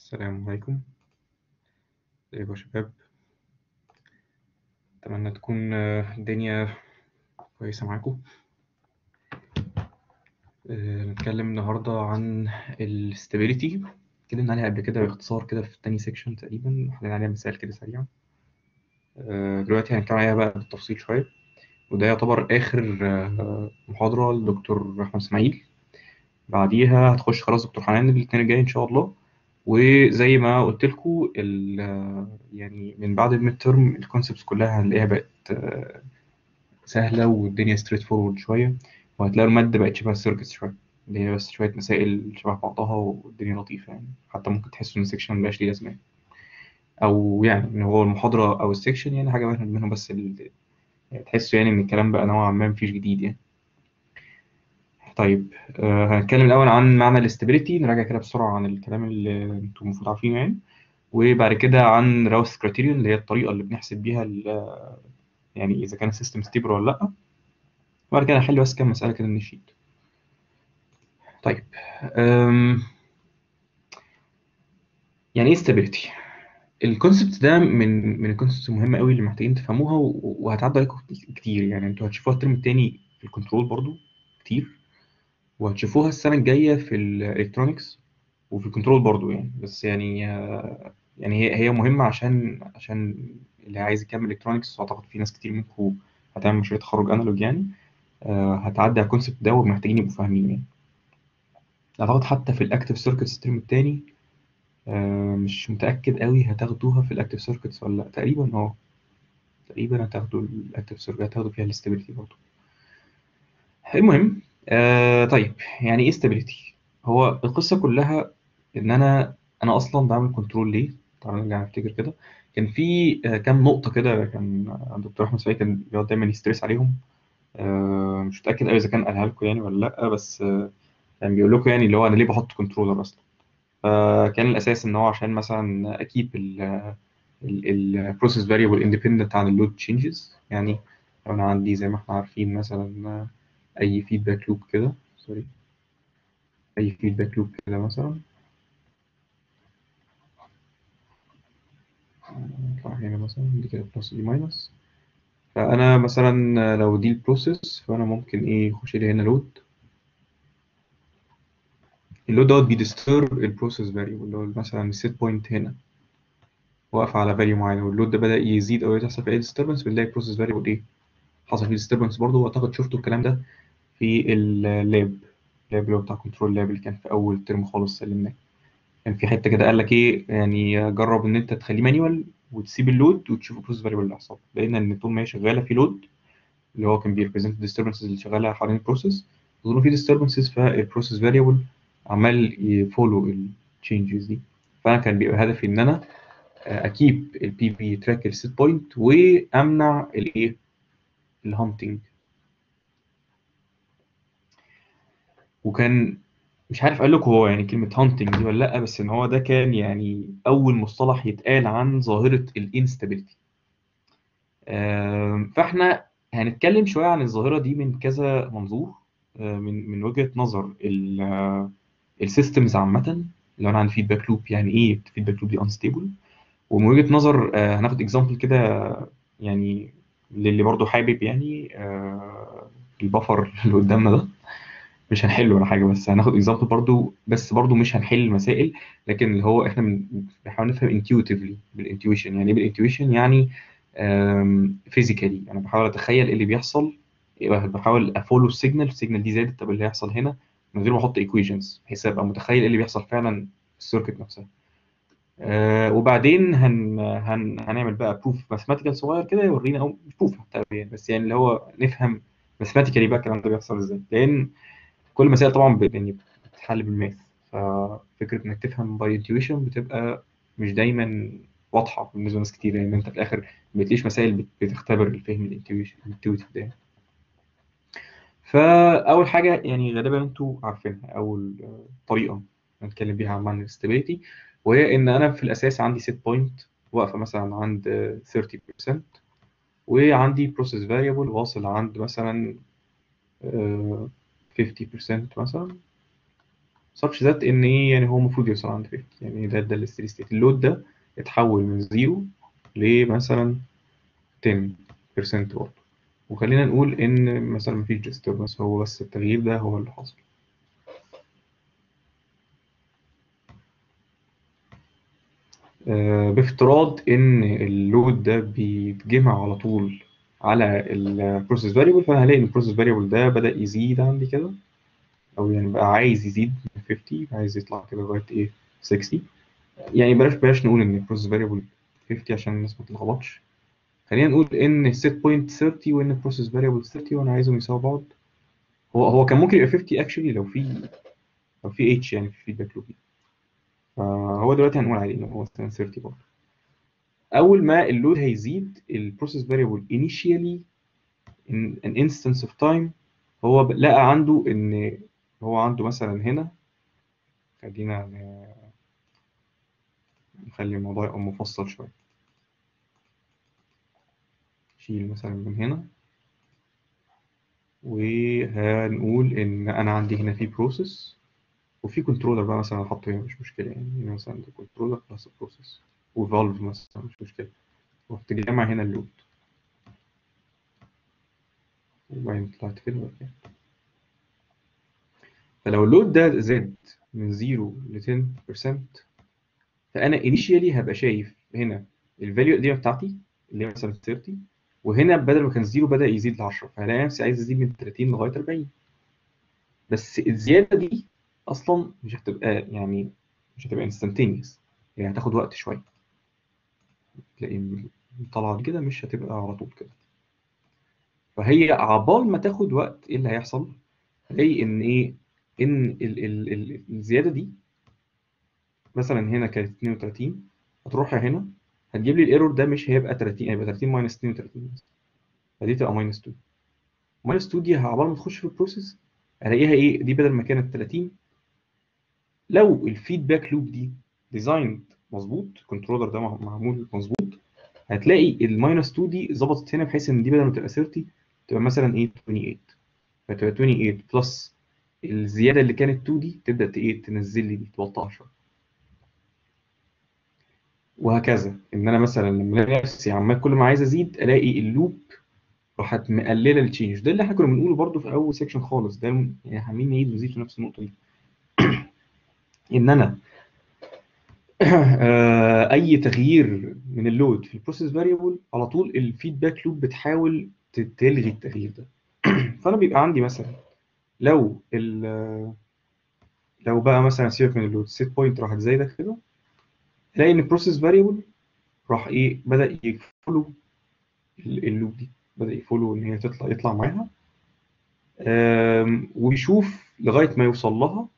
السلام عليكم ازيكم يا شباب أتمنى تكون آه، الدنيا كويسة معاكم آه، نتكلم النهاردة عن الاستابيليتي اتكلمنا عليها قبل كده باختصار كده في تاني سيكشن تقريبا وحلينا عليها مثال كده سريع آه، دلوقتي هنتكلم عليها بقى بالتفصيل شوية وده يعتبر آخر آه، محاضرة لدكتور أحمد إسماعيل بعديها هتخش خلاص دكتور حنان الاثنين الجاي إن شاء الله وزي ما قلت لكم يعني من بعد الميد ترم الكونسبتس كلها هنلاقيها بقت آه، سهلة والدنيا ستريت فورورد شوية وهتلاقوا المادة بقت شبه السيركس شوية اللي هي بس شوية مسائل شبه بعضها والدنيا لطيفة يعني حتى ممكن تحسوا إن السكشن مبقاش ليه لازمة يعني. أو يعني إن هو المحاضرة أو السكشن يعني حاجة واحدة منهم بس ال- يعني تحسوا يعني إن الكلام بقى نوعا ما مفيش جديد يعني. طيب آه، هنتكلم الأول عن معنى الاستابيليتي نراجع كده بسرعة عن الكلام اللي انتم المفروض عارفينه يعني وبعد كده عن راوث كريتيريون اللي هي الطريقة اللي بنحسب بيها ال- يعني إذا كان السيستم ستيبل ولا لأ وبعد كده هنحل بس كام مسألة كده من الشيت طيب أم، يعني إيه stability؟ الكونسبت ده من من الكونسبتس المهمة قوي اللي محتاجين تفهموها و- وهتعدي عليكم كتير يعني انتوا هتشوفوها الترم التاني في الكنترول برضو كتير وهتشوفوها السنة الجاية في الالكترونكس وفي الكنترول برضو يعني بس يعني آه، يعني هي هي مهمة عشان عشان اللي عايز يكمل الكترونكس واعتقد في ناس كتير منكم هتعمل مشاريع تخرج انالوج يعني آه، هتعدي على الكونسبت ده ومحتاجين يبقوا فاهمينه يعني اعتقد حتى في الاكتف سيركتس الترم التاني آه، مش متأكد قوي هتاخدوها في الاكتف سيركتس ولا لا تقريبا اه تقريبا هتاخدوا الاكتف سيركت هتاخدوا فيها الاستابيليتي برضه المهم آه طيب يعني ايه استابيليتي هو القصه كلها ان انا انا اصلا بعمل كنترول ليه تعالى نرجع نفتكر كده كان في آه كام نقطه كده كان آه، الدكتور احمد سعيد كان بيقعد دايما يستريس عليهم آه مش متاكد قوي اذا كان قالها لكم يعني ولا لا بس آه كان بيقول لكم يعني اللي هو انا ليه بحط كنترولر اصلا فكان الاساس ان هو عشان مثلا اكيب البروسيس فاريبل اندبندنت عن اللود تشينجز يعني لو انا عندي زي ما احنا عارفين مثلا آه، اي فيدباك لوب كده سوري اي فيدباك لوب كده مثلا نطلع هنا مثلا دي كده بلس دي ماينس فانا مثلا لو دي البروسيس فانا ممكن ايه يخش لي هنا لود اللود دوت بيدسترب البروسيس فاريبل اللي هو مثلا السيت بوينت هنا واقف على فاليو معين واللود ده بدا يزيد او يحصل فيه اي ديستربنس بنلاقي البروسيس فاريبل ايه حصل فيه ديستربنس برضه واعتقد شفتوا الكلام ده في اللاب اللاب اللي هو بتاع كنترول لاب اللي كان في اول ترم خالص سلمناه كان في حته كده قال لك ايه يعني جرب ان انت تخليه مانيوال وتسيب اللود وتشوف البروسيس فاريبل اللي هيحصل لقينا ان طول ما هي شغاله في لود اللي هو كان بيريبريزنت الديستربنسز اللي شغاله حوالين البروسيس طول ما في ديستربنسز فالبروسيس فاريبل عمال يفولو التشينجز دي فانا كان بيبقى هدفي ان انا اكيب البي في تراك السيت بوينت وامنع الايه الهانتنج وكان مش عارف اقول لكم هو يعني كلمه هانتنج دي ولا لا بس ان هو ده كان يعني اول مصطلح يتقال عن ظاهره الانستابيليتي فاحنا هنتكلم شويه عن الظاهره دي من كذا منظور آه، من من وجهه نظر السيستمز عامه لو انا عندي فيدباك لوب يعني ايه فيدباك لوب دي انستيبل ومن وجهه نظر آه، هناخد اكزامبل كده يعني للي برضو حابب يعني آه، البفر اللي قدامنا ده مش هنحله ولا حاجه بس هناخد اكزامبل برضو بس برضو مش هنحل المسائل لكن اللي هو احنا بن- بنحاول نفهم انتيوتيفلي بالانتويشن يعني ايه بالانتويشن يعني فيزيكالي انا بحاول اتخيل إيه اللي بيحصل يبقى بحاول افولو السيجنال السيجنال دي زادت طب اللي هيحصل هنا من غير ما احط ايكويشنز بحيث ابقى متخيل ايه اللي بيحصل فعلا في السيركت نفسها آه وبعدين هن هن هنعمل بقى بروف ماثيماتيكال صغير كده يورينا او مش بروف حتى يعني بس يعني اللي هو نفهم ماثيماتيكالي بقى الكلام ده بيحصل ازاي لان كل المسائل طبعا ب- يعني بتتحل بالماث ففكره انك تفهم باي انتويشن بتبقى مش دايما واضحه بالنسبه لناس كتير لان انت في الاخر ما بتلاقيش مسائل بت- بتختبر الفهم الانتويشن الانتويتيف ده يعني. فاول حاجه يعني غالبا انتوا عارفينها اول آه، طريقه نتكلم بيها عن معنى الاستابيليتي وهي ان انا في الاساس عندي سيت بوينت واقفه مثلا عند آه، 30% وعندي بروسيس فاريبل واصل عند مثلا آه، 50% مثلا such that ان ايه يعني هو المفروض يوصل عند 50 يعني ده ده الستيدي ستيت اللود ده اتحول من زيرو لمثلا 10% برضه وخلينا نقول ان مثلا مفيش disturbance هو بس التغيير ده هو اللي حاصل آه، بافتراض ان اللود ده بيتجمع على طول على البروسيس فاريبل فانا هلاقي ان البروسيس فاريبل ده بدا يزيد عندي كده او يعني بقى عايز يزيد من 50 عايز يطلع كده لغايه ايه 60 يعني بلاش بلاش نقول ان البروسيس فاريبل 50 عشان الناس ما تتلخبطش خلينا نقول ان set point 30 وان البروسيس فاريبل 30 وانا عايزهم يساووا بعض هو هو كان ممكن يبقى 50 اكشلي لو في لو في اتش يعني في الفيدباك لوب فهو دلوقتي هنقول عليه ان هو مثلا 30 برضه اول ما اللود هيزيد البروسيس فاريبل initially in an instance of time هو ب- لقى عنده ان هو عنده مثلا هنا خلينا ن- نخلي الموضوع يبقى مفصل شويه شيل مثلا من هنا وهنقول ان انا عندي هنا في بروسيس وفي كنترولر بقى مثلا احطه هنا مش مشكله يعني هنا مثلا ده كنترولر بلس بروسيس وفالف مثلا مش مشكله رحت جامع هنا اللود وبعدين طلعت فين ولا إيه؟ فلو اللود ده زاد من 0 ل 10% فانا انيشيالي هبقى شايف هنا الفاليو القديمه بتاعتي اللي هي مثلا 30 وهنا بدل ما كان 0 بدا يزيد ل 10 فهلاقي نفسي عايز ازيد من 30 لغايه 40 بس الزياده دي اصلا مش هتبقى يعني مش هتبقى انستنتينيوس يعني هتاخد وقت شويه تلاقي طالعه دي كده مش هتبقى على طول كده فهي عبال ما تاخد وقت ايه اللي هيحصل هتلاقي ان ايه ان ال ال ال الزياده دي مثلا هنا كانت 32 هتروح هنا هتجيب لي الايرور ده مش هيبقى 30 هيبقى 30 ماينس 32 مثلا فدي تبقى ماينس 2 ماينس 2 دي عبال ما تخش في البروسيس الاقيها ايه دي بدل ما كانت 30 لو الفيدباك لوب دي ديزايند مظبوط الكنترولر ده معمول مظبوط هتلاقي الماينس 2 دي ظبطت هنا بحيث ان دي بدل ما تبقى 30 تبقى مثلا ايه 28 فتبقى 28 بلس الزياده اللي كانت 2 دي تبدا ايه تنزل لي دي تبطئها شويه وهكذا ان انا مثلا لما الاقي نفسي عمال كل ما عايز ازيد الاقي اللوب راحت مقلله التشينج ده اللي احنا كنا بنقوله برده في اول سيكشن خالص ده يعني عاملين نعيد ونزيد في نفس النقطه دي ان انا اي تغيير من اللود في البروسيس فاريبل على طول الفيدباك لوب بتحاول تلغي التغيير ده فانا بيبقى عندي مثلا لو ال لو بقى مثلا سيبك من اللود سيت بوينت راحت زايده كده تلاقي ان البروسيس فاريبل راح ايه بدا يفولو اللوب دي بدا يفولو ان هي تطلع يطلع معاها ويشوف لغايه ما يوصل لها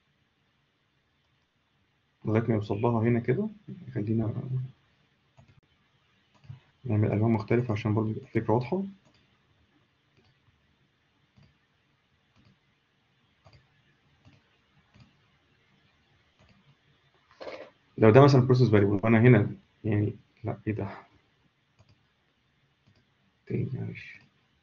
لغايه ما يوصل لها هنا كده خلينا نعمل الوان مختلفه عشان برضه تبقى الفكره واضحه لو ده مثلا بروسيس فاريبل وانا هنا يعني لا ايه ده تاني معلش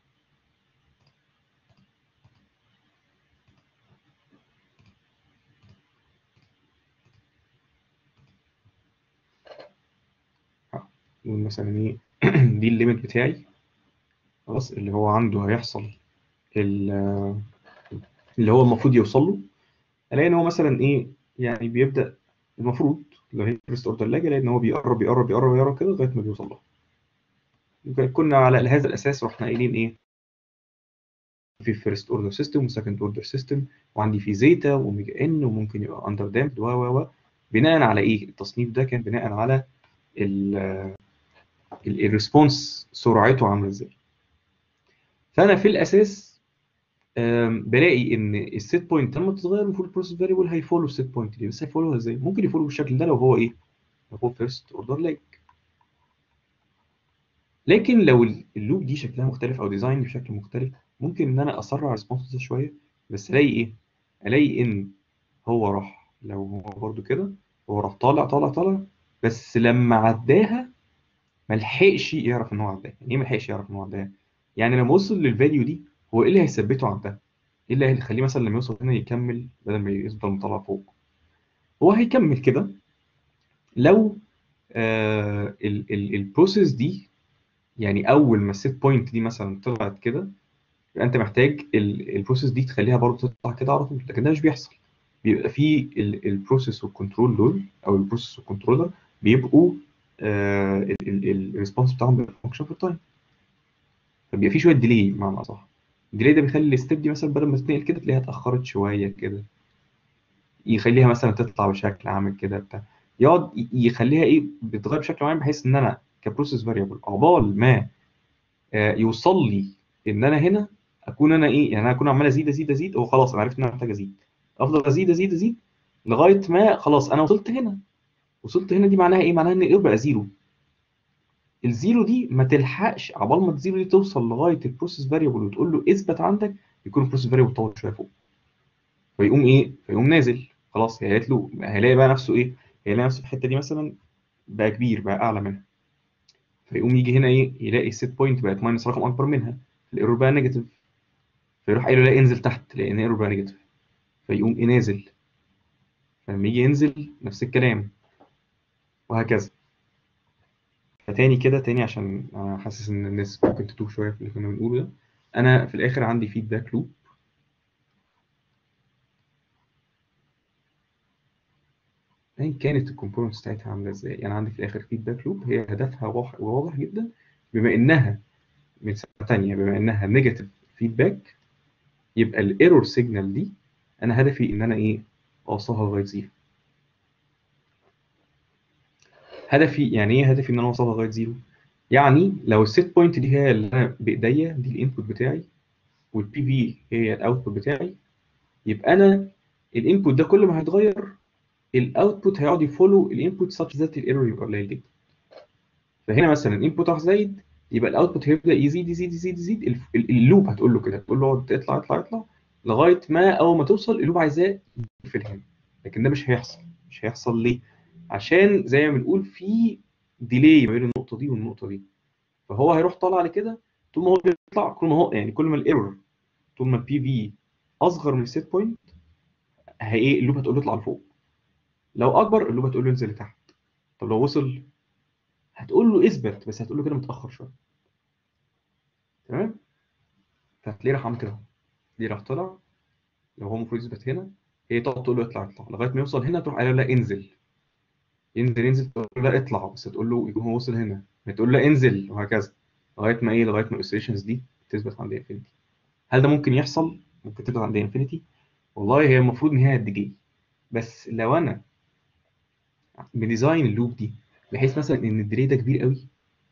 نقول مثلا ايه دي الليميت بتاعي خلاص اللي هو عنده هيحصل اللي هو المفروض يوصل له الاقي ان هو مثلا ايه يعني بيبدا المفروض لو هي فيرست اوردر لاج الاقي ان هو بيقرب يقرب يقرب يقرب كده لغايه ما بيوصل له كنا على هذا الاساس رحنا قايلين ايه في فيرست اوردر سيستم وسكند اوردر سيستم وعندي في زيتا واوميجا ان وممكن يبقى اندر دامبد و و و بناء على ايه التصنيف ده كان بناء على الريسبونس سرعته عامله ازاي فانا في الاساس بلاقي ان السيت بوينت لما تتغير المفروض البروسيس فاريبل هيفولو السيت بوينت دي بس هيفولوها ازاي ممكن يفولو بالشكل ده لو هو ايه لو هو فيرست اوردر لاج لكن لو اللوب دي شكلها مختلف او ديزاين بشكل مختلف ممكن ان انا اسرع الريسبونس ده شويه بس الاقي ايه الاقي ان هو راح لو هو برده كده هو راح طالع طالع طالع بس لما عداها ما لحقش يعرف ان هو عداها يعني ايه ما لحقش يعرف ان هو عداها يعني لما وصل للفاليو دي هو ايه اللي هيثبته عندها ايه اللي هيخليه مثلا لما يوصل هنا يكمل بدل ما يفضل مطلع فوق هو هيكمل كده لو آه البروسيس دي يعني اول ما السيت بوينت دي مثلا طلعت كده يبقى انت محتاج البروسيس دي تخليها برضه تطلع كده على طول لكن ده مش بيحصل بيبقى في البروسيس والكنترول دول او البروسيس والكنترولر بيبقوا الريسبونس بتاعهم بيبقى فانكشن في التايم فبيبقى في شويه ديلي بمعنى اصح الديلي ده بيخلي الستيب دي مثلا بدل ما تتنقل كده تلاقيها اتاخرت شويه كده يخليها مثلا تطلع بشكل عامل كده بتاع يقعد يخليها ايه بتتغير بشكل معين بحيث ان انا كبروسيس فاريبل عقبال ما آه يوصل لي ان انا هنا اكون انا ايه يعني انا اكون عمال ازيد ازيد ازيد هو خلاص انا عرفت ان انا محتاج ازيد افضل ازيد ازيد ازيد لغايه ما خلاص انا وصلت هنا وصلت هنا دي معناها ايه معناها ان الايرور بقى زيرو الزيرو دي ما تلحقش عبال ما الزيرو دي توصل لغايه البروسيس فاريبل وتقول له اثبت عندك يكون البروسيس فاريبل طول شويه فوق فيقوم ايه فيقوم نازل خلاص هي قالت له هيلاقي بقى نفسه ايه هيلاقي نفسه الحته دي مثلا بقى كبير بقى اعلى منها فيقوم يجي هنا ايه يلاقي السيت بوينت بقت ماينس رقم اكبر منها الايرور بقى نيجاتيف فيروح قايل له لا انزل تحت لان الايرور بقى نيجاتيف فيقوم ايه نازل فلما يجي ينزل نفس الكلام وهكذا فتاني كده تاني عشان انا حاسس ان الناس ممكن تتوه شويه في اللي كنا بنقوله ده انا في الاخر عندي فيدباك لوب ايا كانت الكومبوننتس بتاعتها عامله ازاي يعني عندي في الاخر فيدباك لوب هي هدفها واضح واضح جدا بما انها من سنه ثانيه بما انها نيجاتيف فيدباك يبقى الايرور سيجنال دي انا هدفي ان انا ايه اوصلها لغايه زيرو هدفي يعني ايه هدفي ان انا اوصلها لغايه زيرو يعني لو السيت بوينت دي هي اللي انا بايديا دي الانبوت بتاعي والبي في هي الاوتبوت بتاعي يبقى انا الانبوت ده كل ما هيتغير الاوتبوت هيقعد يفولو الانبوت such that الايرور يبقى قليل جدا فهنا مثلا الانبوت راح زايد يبقى الاوتبوت هيبدا يزيد يزيد يزيد يزيد اللوب هتقول له كده تقول له اقعد اطلع اطلع اطلع لغايه ما اول ما توصل اللوب عايزاه يقفل هنا لكن ده مش هيحصل مش هيحصل ليه؟ عشان زي ما بنقول في ديلي ما بين النقطه دي والنقطه دي فهو هيروح طالع لكده طول ما هو بيطلع كل ما هو يعني كل ما الايرور طول ما البي في اصغر من السيت بوينت هي ايه اللوب هتقول له اطلع لفوق لو اكبر اللوب هتقول له انزل لتحت طب لو وصل هتقول له اثبت بس هتقول له كده متاخر شويه تمام فهتلاقيه راح عامل كده دي راح طلع لو هو المفروض يثبت هنا هي تقعد تقول له اطلع اطلع لغايه ما يوصل هنا تروح قايله لا انزل ينزل ينزل تقول له لا اطلع بس تقول له يكون هو وصل هنا تقول له لا انزل وهكذا لغايه ما ايه لغايه ما الاوسيليشنز دي تثبت عند انفينيتي هل ده ممكن يحصل ممكن تثبت عند انفينيتي والله هي المفروض ان هي قد جي بس لو انا بديزاين اللوب دي بحيث مثلا ان الديلي ده كبير قوي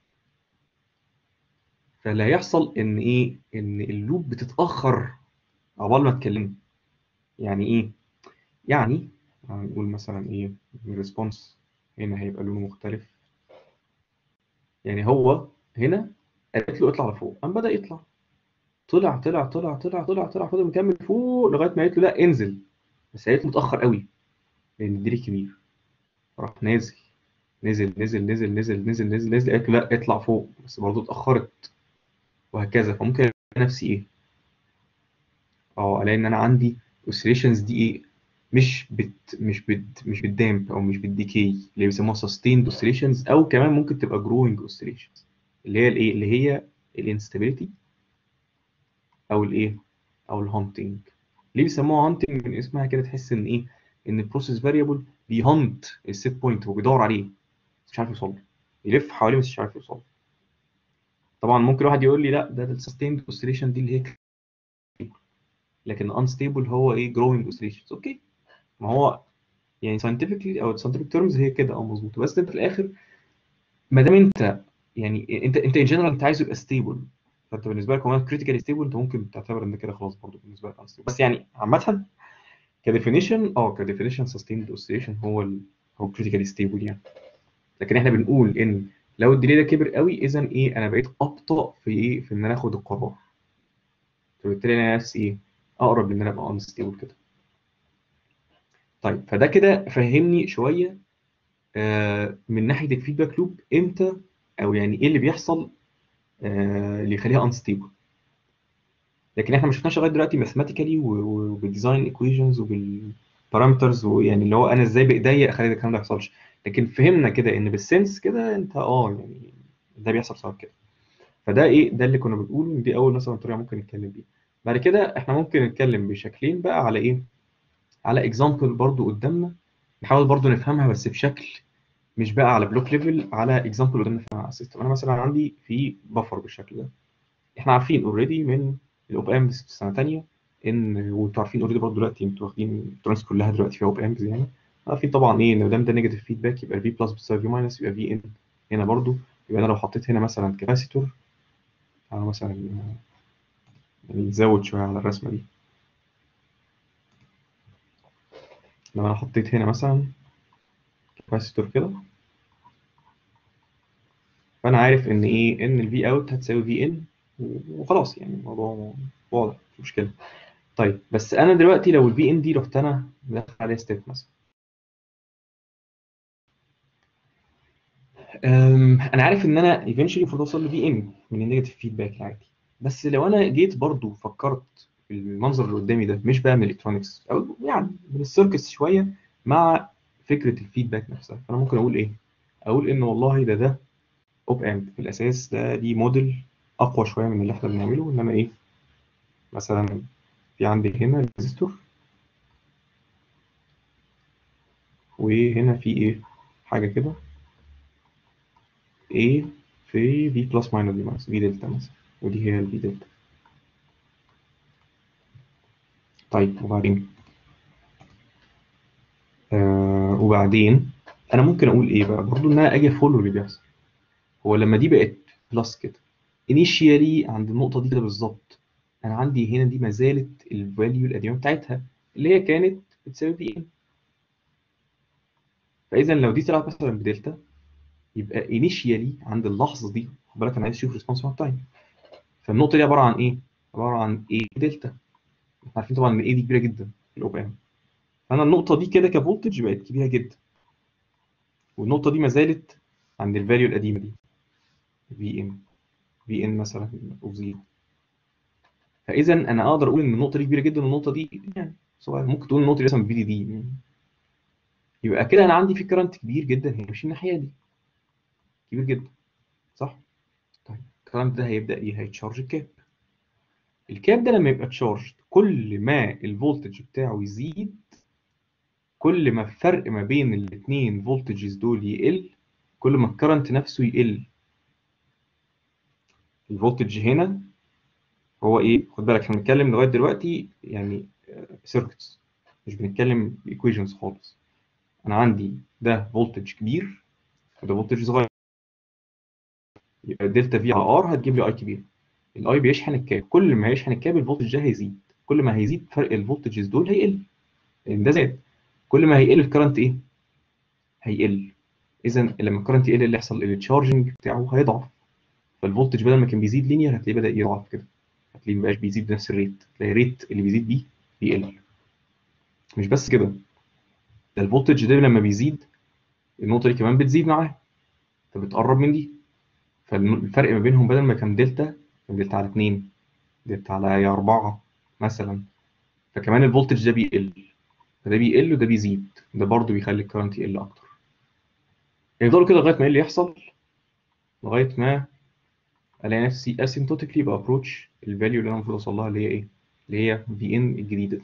فاللي هيحصل ان ايه ان اللوب بتتاخر عقبال ما اتكلم يعني ايه يعني هنقول مثلا ايه الريسبونس هنا هيبقى لونه مختلف يعني هو هنا قالت له اطلع لفوق قام بدا يطلع طلع طلع طلع طلع طلع طلع فضل مكمل فوق لغايه ما قالت له لا انزل بس قالت له متاخر قوي لان الديلي كبير راح نازل نزل نزل نزل نزل نزل نزل نزل قالت له لا اطلع فوق بس برضه اتاخرت وهكذا فممكن الاقي نفسي ايه اه الاقي ان انا عندي اوسيليشنز دي ايه مش بت مش بت مش بالدامب او مش بالديكي اللي بيسموها سستيند اوسيليشنز او كمان ممكن تبقى جروينج اوسيليشنز اللي هي الايه اللي هي الانستابيليتي او الايه او الهانتنج ليه بيسموها هانتنج من اسمها كده تحس ان ايه ان البروسيس فاريبل بيهانت السيت بوينت هو بيدور عليه بس مش عارف يوصل له يلف حواليه بس مش عارف يوصل له طبعا ممكن واحد يقول لي لا ده السستيند اوسيليشن دي اللي هي لكن unstable هو ايه growing oscillations اوكي ما هو يعني scientifically او scientific terms هي كده اه مظبوطه بس انت في الاخر ما دام انت يعني انت انت ان جنرال انت عايزه يبقى ستيبل فانت بالنسبه لك هو كريتيكالي ستيبل انت ممكن تعتبر ان كده خلاص برضه بالنسبه لك unstable بس يعني عامه كديفينيشن اه كديفينيشن sustained oscillation هو ال هو كريتيكالي ستيبل يعني لكن احنا بنقول ان لو الديلي ده كبر قوي اذا ايه انا بقيت ابطا في ايه في ان انا اخد القرار فبالتالي انا نفسي ايه اقرب ان انا ابقى انستيبل كده طيب فده كده فهمني شويه آه من ناحيه الفيدباك لوب امتى او يعني ايه اللي بيحصل آه اللي يخليها انستيبل لكن احنا ما شفناش لغايه دلوقتي ماثيماتيكالي وبالديزاين ايكويشنز وبالبارامترز ويعني اللي هو انا ازاي بايديا اخلي الكلام ده ما يحصلش لكن فهمنا كده ان بالسنس كده انت اه يعني ده بيحصل بسبب كده فده ايه ده اللي كنا بنقوله إن دي اول مثلا طريقه ممكن نتكلم بيها بعد كده احنا ممكن نتكلم بشكلين بقى على ايه على اكزامبل برضو قدامنا نحاول برضو نفهمها بس بشكل مش بقى على بلوك ليفل على اكزامبل قدامنا في السيستم انا مثلا عندي في بفر بالشكل ده احنا عارفين اوريدي من الاوب امبس في سنه ثانيه ان وانتوا عارفين اوريدي برضه دلوقتي انتوا واخدين الترانس كلها دلوقتي فيها اوب امبس يعني عارفين طبعا ايه ان ما دام ده نيجاتيف فيدباك يبقى في بلس بتساوي في ماينس يبقى في ان هنا برضه يبقى انا لو حطيت هنا مثلا كاباسيتور تعالى مثلا يعني نزود شويه على الرسمه دي لو انا حطيت هنا مثلا كاباسيتور كده فانا عارف ان ايه ان الفي اوت هتساوي في ان وخلاص يعني الموضوع واضح مش مشكله طيب بس انا دلوقتي لو الفي ان دي رحت انا مدخل عليها ستيب مثلا أم، انا عارف ان انا ايفينشولي المفروض اوصل لفي ان من النيجاتيف فيدباك العادي بس لو انا جيت برضو فكرت في المنظر اللي قدامي ده مش بقى من الالكترونكس او يعني من السيركس شويه مع فكره الفيدباك نفسها فانا ممكن اقول ايه اقول ان والله ده ده اوب امب في الاساس ده دي موديل اقوى شويه من اللي احنا بنعمله انما ايه مثلا في عندي هنا ريزيستور وهنا في ايه حاجه كده A في في بلس ماينس دي مثلا في دلتا مثلا ودي هي الفي دلتا طيب وبعدين آه وبعدين انا ممكن اقول ايه بقى برضو ان انا اجي افولو اللي بيحصل هو لما دي بقت بلس كده انيشيالي عند النقطه دي كده بالظبط انا عندي هنا دي ما زالت الفاليو القديمه بتاعتها اللي هي كانت بتساوي في ان فاذا لو دي طلعت مثلا بدلتا يبقى انيشيالي عند اللحظه دي خد بالك انا عايز اشوف ريسبونس تايم فالنقطه دي عباره عن ايه؟ عباره عن ايه دلتا احنا عارفين طبعا ان ايه دي كبيره جدا في الاوب ام فانا النقطه دي كده كفولتج بقت كبيره جدا والنقطه دي ما زالت عند الفاليو القديمه دي في ان في ان مثلا اوف زيرو فاذا انا اقدر اقول ان النقطه دي كبيره جدا والنقطه دي يعني صغيره ممكن تقول النقطه دي مثلا في دي دي يبقى كده انا عندي في كرنت كبير جدا هيمشي الناحيه دي كبير جدا صح طيب الكلام ده هيبدا ايه هيتشارج الكاب الكاب ده لما يبقى تشارج كل ما الفولتج بتاعه يزيد كل ما الفرق ما بين الاثنين فولتجز دول يقل كل ما الكرنت نفسه يقل الفولتج هنا هو ايه خد بالك احنا بنتكلم لغايه دلوقتي يعني سيركتس مش بنتكلم ايكويشنز خالص انا عندي ده فولتج كبير وده فولتج صغير يبقى دلتا في على ار هتجيب لي اي كبير الاي بيشحن الكاب كل ما يشحن الكاب الفولتج ده هيزيد كل ما هيزيد فرق الفولتجز دول هيقل لان ده زاد كل ما هيقل الكرنت ايه هيقل اذا لما الكرنت يقل اللي يحصل التشارجنج بتاعه هيضعف فالفولتج بدل ما كان بيزيد لينير هتلاقيه بدا يضعف كده هتلاقيه مبقاش بيزيد بنفس الريت تلاقي الريت اللي بيزيد بيه بيقل مش بس كده ده الفولتج ده لما بيزيد النقطه دي كمان بتزيد معاه فبتقرب من دي فالفرق ما بينهم بدل ما كان دلتا كان دلتا على 2 دلتا على 4 مثلا فكمان الفولتج ده بيقل فده بيقل وده بيزيد ده برضه بيخلي الكرنت يقل اكتر يفضلوا كده لغايه ما ايه اللي يحصل لغايه ما الاقي نفسي اسيمتوتيكلي بابروتش الفاليو اللي انا المفروض اوصل لها اللي هي ايه اللي هي في ان الجديده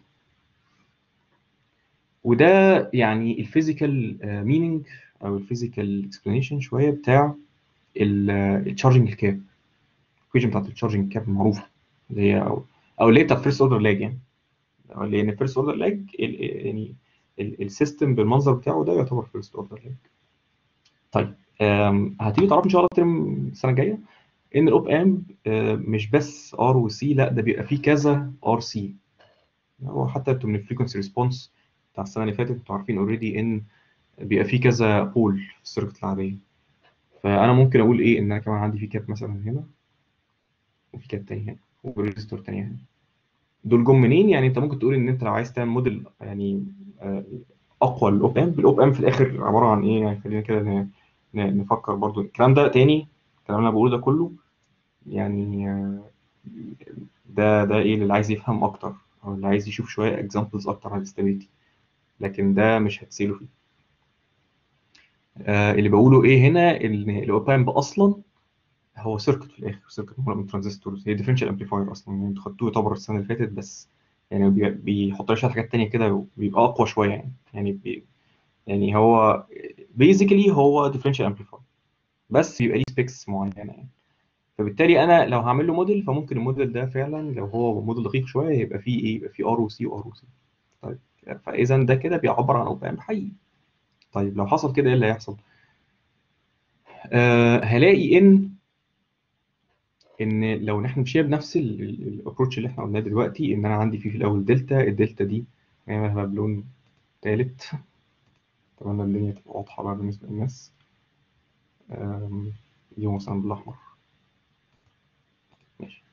وده يعني الفيزيكال مينينج او الفيزيكال اكسبلانيشن شويه بتاع التشارجنج الكاب الايكويشن بتاعت التشارجنج كاب المعروفه اللي هي او او اللي هي بتاعت فيرست اوردر لاج يعني لان فيرست اوردر لاج يعني السيستم بالمنظر بتاعه ده يعتبر فيرست اوردر لاج طيب هتيجي تعرف ان شاء الله الترم السنه الجايه ان الاوب امب مش بس ار وسي لا ده بيبقى فيه كذا ار سي هو حتى انتوا من الفريكونسي ريسبونس بتاع السنه اللي فاتت انتوا عارفين اوريدي ان بيبقى فيه كذا بول في السيركت العاديه فانا ممكن اقول ايه ان انا كمان عندي في كاب مثلا هنا وفي كاب تاني هنا وريزستور تاني هنا دول جم منين يعني انت ممكن تقول ان انت لو عايز تعمل موديل يعني اقوى للاوب امب الاوب امب في الاخر عباره عن ايه يعني خلينا كده نفكر برضو الكلام ده تاني الكلام اللي انا بقوله ده كله يعني ده ده ايه اللي عايز يفهم اكتر او اللي عايز يشوف شويه اكزامبلز اكتر عن الاستابيليتي لكن ده مش هتسيله فيه آه اللي بقوله ايه هنا ان الاوب امب اصلا هو سيركت في الاخر سيركت معموله من ترانزستورز هي ديفرنشال امبليفاير اصلا يعني انتوا خدتوه يعتبر السنه اللي فاتت بس يعني بي- بيحط لها شويه حاجات تانية كده وبيبقى اقوى شويه يعني يعني بي يعني هو بيزيكلي هو ديفرنشال امبليفاير بس يبقى ليه سبيكس معينه يعني فبالتالي انا لو هعمل له موديل فممكن الموديل ده فعلا لو هو موديل دقيق شويه يبقى فيه ايه يبقى فيه ار وسي وار وسي طيب فاذا ده كده بيعبر عن اوب امب حقيقي طيب لو حصل كده ايه اللي هيحصل آه هلاقي ان ان لو احنا مشينا بنفس الابروتش اللي احنا قلناه دلوقتي ان انا عندي فيه في الاول دلتا الدلتا دي نعملها بلون تالت اتمنى الدنيا تبقى واضحه بقى بالنسبه للناس آم، دي مثلا بالاحمر ماشي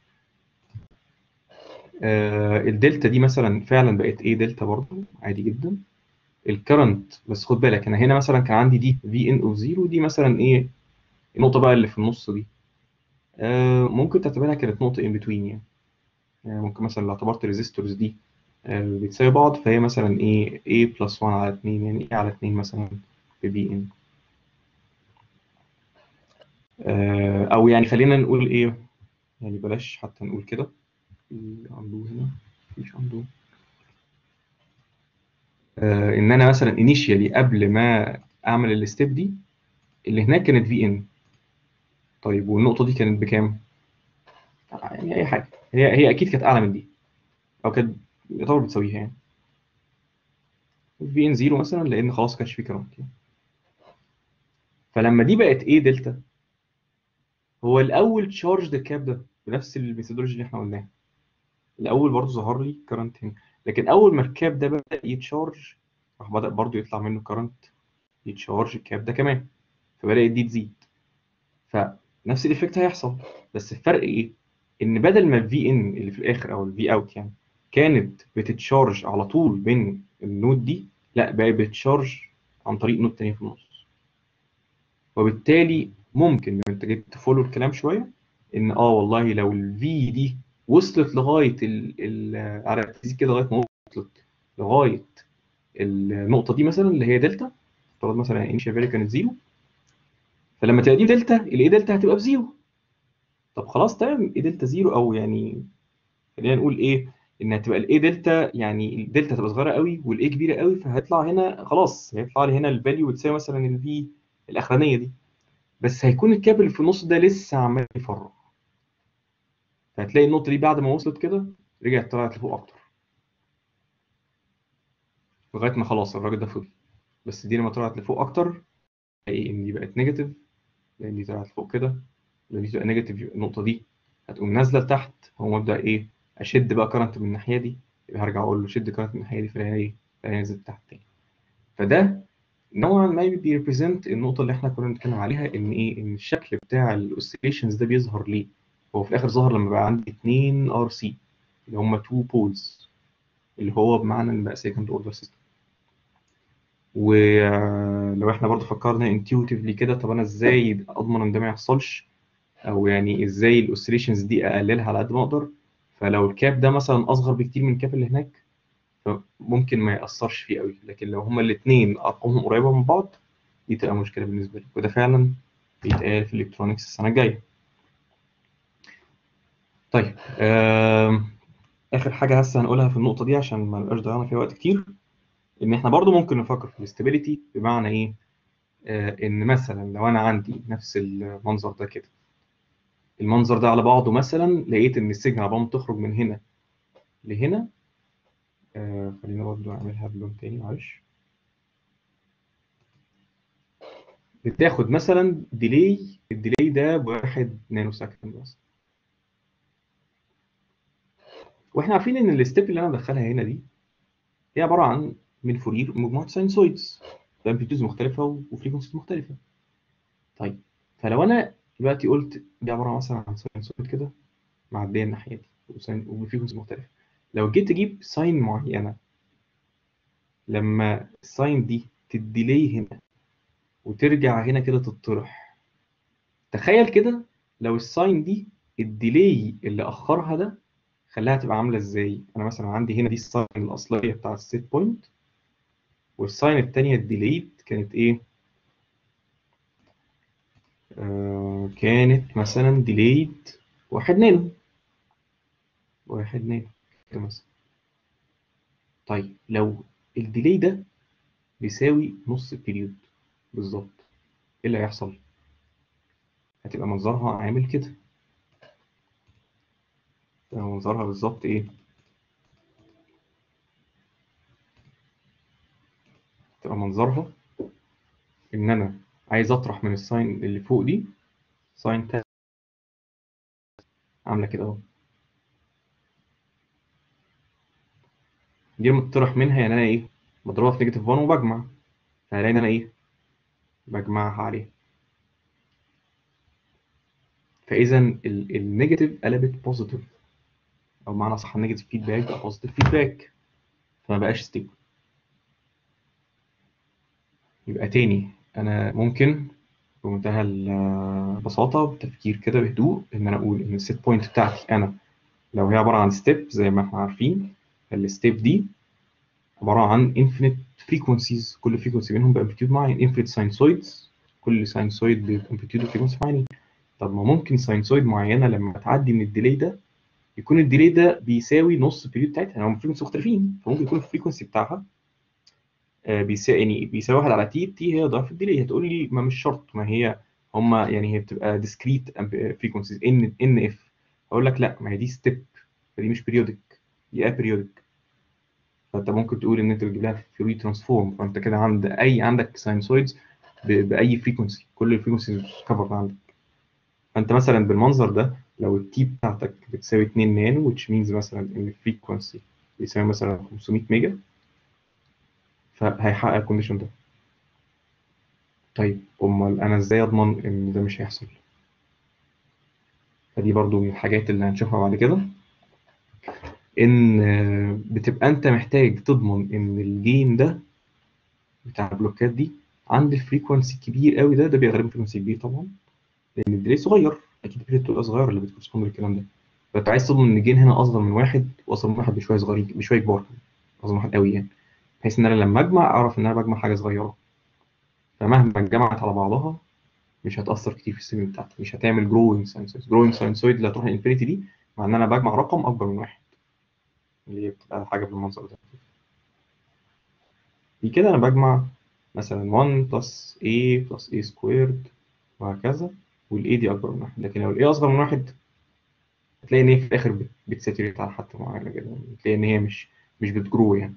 آه الدلتا دي مثلا فعلا بقت ايه دلتا برضو عادي جدا الكرنت بس خد بالك انا هنا مثلا كان عندي دي في ان اوف زيرو دي مثلا ايه النقطه بقى اللي في النص دي آه ممكن تعتبرها كانت نقطه ان بتوين يعني يعني ممكن مثلا لو اعتبرت الريزيستورز دي آه بتساوي بعض فهي مثلا ايه a بلس 1 على 2 يعني ايه على 2 مثلا في في ان آه او يعني خلينا نقول ايه يعني بلاش حتى نقول كده في عنده هنا مفيش عنده آه ان انا مثلا انيشيالي قبل ما اعمل الستيب دي اللي هناك كانت في ان طيب والنقطه دي كانت بكام يعني اي حاجه هي هي اكيد كانت اعلى من دي او كانت يعتبر بتساويها يعني في ان زيرو مثلا لان خلاص كانش في كرنت يعني. فلما دي بقت ايه دلتا هو الاول تشارج الكاب ده بنفس الميثودولوجي اللي احنا قلناها الاول برضه ظهر لي كرنت هنا لكن اول ما الكاب ده بدا يتشارج راح بدا برضه يطلع منه كرنت يتشارج الكاب ده كمان فبدات دي تزيد فنفس الايفكت هيحصل بس الفرق ايه ان بدل ما الفي ان اللي في الاخر او الفي اوت يعني كانت بتتشارج على طول بين النود دي لا بقت بتتشارج عن طريق نود تانية في النص وبالتالي ممكن لو انت جيت تفولو الكلام شويه ان اه والله لو الفي دي وصلت لغايه ال ال على التزيد كده لغايه ما وصلت لغايه النقطه دي مثلا اللي هي دلتا افترض مثلا انيشال فاليو كانت زيرو فلما تبقى دي دلتا الاي دلتا هتبقى بزيرو طب خلاص تمام اي دلتا زيرو او يعني خلينا نقول ايه ان هتبقى الاي دلتا يعني الدلتا هتبقى صغيره قوي والاي كبيره قوي فهيطلع هنا خلاص هيطلع لي هنا الفاليو بتساوي مثلا الفي الاخرانيه دي بس هيكون الكابل اللي في النص ده لسه عمال يفرغ فهتلاقي النقطه دي بعد ما وصلت كده رجعت طلعت لفوق اكتر لغايه ما خلاص الراجل ده فضي بس دي لما طلعت لفوق اكتر هي ان دي بقت نيجاتيف لان دي طلعت لفوق كده لان دي تبقى نيجاتيف النقطه دي هتقوم نازله لتحت هو مبدا ايه اشد بقى كرنت من الناحيه دي يبقى هرجع اقول له شد كرنت من الناحيه دي فلاقي ايه فلاقي نزلت تحت تاني فده نوعا ما بيريبريزنت النقطه اللي احنا كنا بنتكلم عليها ان ايه ان الشكل بتاع الاوسيليشنز ده بيظهر ليه هو في الاخر ظهر لما بقى عندي اتنين ار سي اللي هم تو بولز اللي هو بمعنى ان بقى سيكند اوردر سيستم ولو احنا برضو فكرنا انتيوتيفلي كده طب انا ازاي اضمن ان ده ما يحصلش او يعني ازاي الاوسيليشنز دي اقللها على قد ما اقدر فلو الكاب ده مثلا اصغر بكتير من الكاب اللي هناك فممكن ما ياثرش فيه قوي لكن لو هما الاثنين ارقامهم قريبه من بعض دي تبقى مشكله بالنسبه لي وده فعلا بيتقال في الالكترونكس السنه الجايه طيب آم، اخر حاجه هسه هنقولها في النقطه دي عشان ما نبقاش ضيعنا فيها وقت كتير ان احنا برضو ممكن نفكر في الاستابيليتي بمعنى ايه آه ان مثلا لو انا عندي نفس المنظر ده كده المنظر ده على بعضه مثلا لقيت ان السيجنال عبال ما تخرج من هنا لهنا آه خلينا برضو نعملها بلون تاني معلش بتاخد مثلا ديلي الديلي ده بواحد نانو سكند بس واحنا عارفين ان الستيب اللي انا بدخلها هنا دي هي عباره عن من فورير مجموعه ساينسويدز بامبليتيودز مختلفه وفريكونسيز مختلفه طيب فلو انا دلوقتي قلت دي عباره مثلا عن ساينسويد كده معديه الناحيه دي وفريكونسيز مختلفه لو جيت اجيب ساين معينه لما الساين دي تديلي هنا وترجع هنا كده تطرح تخيل كده لو الساين دي الديلي اللي اخرها ده خلاها تبقى عامله ازاي انا مثلا عندي هنا دي الساين الاصليه بتاع السيت بوينت والساين التانية الديليت كانت ايه آه كانت مثلا ديليت واحد نانو واحد نانو كده مثلا طيب لو الديلي ده بيساوي نص البيريود بالظبط ايه اللي هيحصل هتبقى منظرها عامل كده تبقى منظرها بالظبط ايه تبقى منظرها ان انا عايز اطرح من الساين اللي فوق دي ساين تاني عامله كده اهو دي لما تطرح منها يعني انا ايه بضربها في نيجاتيف 1 وبجمع فهلاقي ان انا ايه بجمعها عليها فاذا النيجاتيف قلبت بوزيتيف او معنى صح النيجاتيف فيدباك بقى بوزيتيف فيدباك فما بقاش ستيبل يبقى تاني انا ممكن بمنتهى البساطه بتفكير كده بهدوء ان انا اقول ان السيت بوينت بتاعتي انا لو هي عباره عن ستيب زي ما احنا عارفين الستيب دي عباره عن infinite frequencies كل frequency منهم بامبليتيود معين infinite sinusoids كل ساينسويد بامبليتيود وفريكونسي معينين طب ما ممكن ساينسويد معينه لما تعدي من الديلي ده يكون الديلي ده بيساوي نص البيريود بتاعتها يعني هم فريكونسي مختلفين فممكن يكون الفريكونسي بتاعها بيساوي يعني بيساوي واحد على تي تي هي ضعف الديلي هتقول لي ما مش شرط ما هي هم يعني هي بتبقى ديسكريت فريكونسيز ان ان اف اقول لك لا ما هي دي ستيب فدي مش بيريودك دي ابيريودك فانت ممكن تقول ان انت بتجيب لها فوري ترانسفورم فانت كده عند اي عندك ساينسويدز باي فريكونسي كل الفريكونسيز كفر عندك فانت مثلا بالمنظر ده لو التي بتاعتك بتساوي 2 نانو which means مثلا ان الفريكونسي بيساوي مثلا 500 ميجا فهيحقق الكونديشن ده طيب امال انا ازاي اضمن ان ده مش هيحصل فدي برضو من الحاجات اللي هنشوفها بعد كده ان بتبقى انت محتاج تضمن ان الجين ده بتاع البلوكات دي عند الفريكونسي الكبير قوي ده ده بيبقى غالبا فريكونسي كبير طبعا لان الديلي صغير اكيد البيريد بتبقى صغيره اللي بتكورسبوند للكلام ده فانت عايز تضمن ان الجين هنا اصغر من واحد واصغر من واحد بشويه صغيرين بشويه كبار اصغر من واحد قوي يعني بحيث ان انا لما اجمع اعرف ان انا بجمع حاجه صغيره فمهما اتجمعت على بعضها مش هتاثر كتير في السيجنال بتاعتي مش هتعمل جروينج ساينسويد جروينج ساينسويد اللي هتروح الانفينيتي دي مع ان انا بجمع رقم اكبر من واحد اللي هي بتبقى حاجه بالمنظر ده دي كده انا بجمع مثلا 1 بلس a بلس a سكويرد وهكذا والاي دي اكبر من واحد لكن لو الاي اصغر من واحد هتلاقي ان هي في الاخر بتساتوريت على حتى معينه كده تلاقي ان هي مش مش بتجرو يعني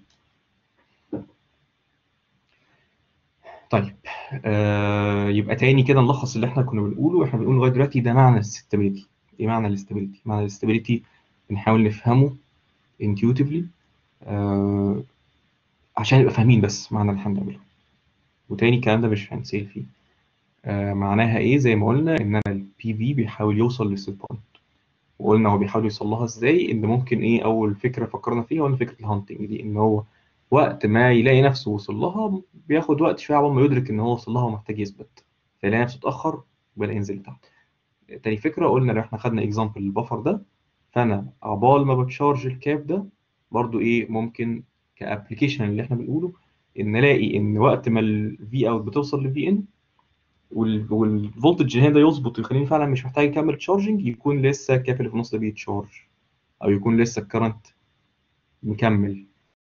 طيب آه يبقى تاني كده نلخص اللي احنا كنا بنقوله واحنا بنقول لغايه دلوقتي ده معنى الاستابيليتي ايه معنى الاستابيليتي معنى الاستابيليتي بنحاول نفهمه intuitively آه عشان نبقى فاهمين بس معنى اللي احنا بنعمله وتاني الكلام ده مش هنسيل فيه آه معناها ايه زي ما قلنا ان انا البي في بيحاول يوصل للسيت بوينت وقلنا هو بيحاول يوصل لها ازاي ان ممكن ايه اول فكره فكرنا فيها قلنا فكره الهانتنج دي ان هو وقت ما يلاقي نفسه وصل لها بياخد وقت شويه عقبال ما يدرك ان هو وصل لها ومحتاج يثبت فيلاقي نفسه اتاخر وبدا ينزل لتحت تاني فكره قلنا لو احنا خدنا اكزامبل البفر ده فانا عقبال ما بتشارج الكاب ده برضو ايه ممكن كابلكيشن اللي احنا بنقوله ان الاقي ان وقت ما الفي اوت بتوصل للفي ان والفولتج هنا ده يظبط ويخليني فعلا مش محتاج اكمل تشارجنج يكون لسه الكاب اللي في النص ده بيتشارج او يكون لسه الكرنت مكمل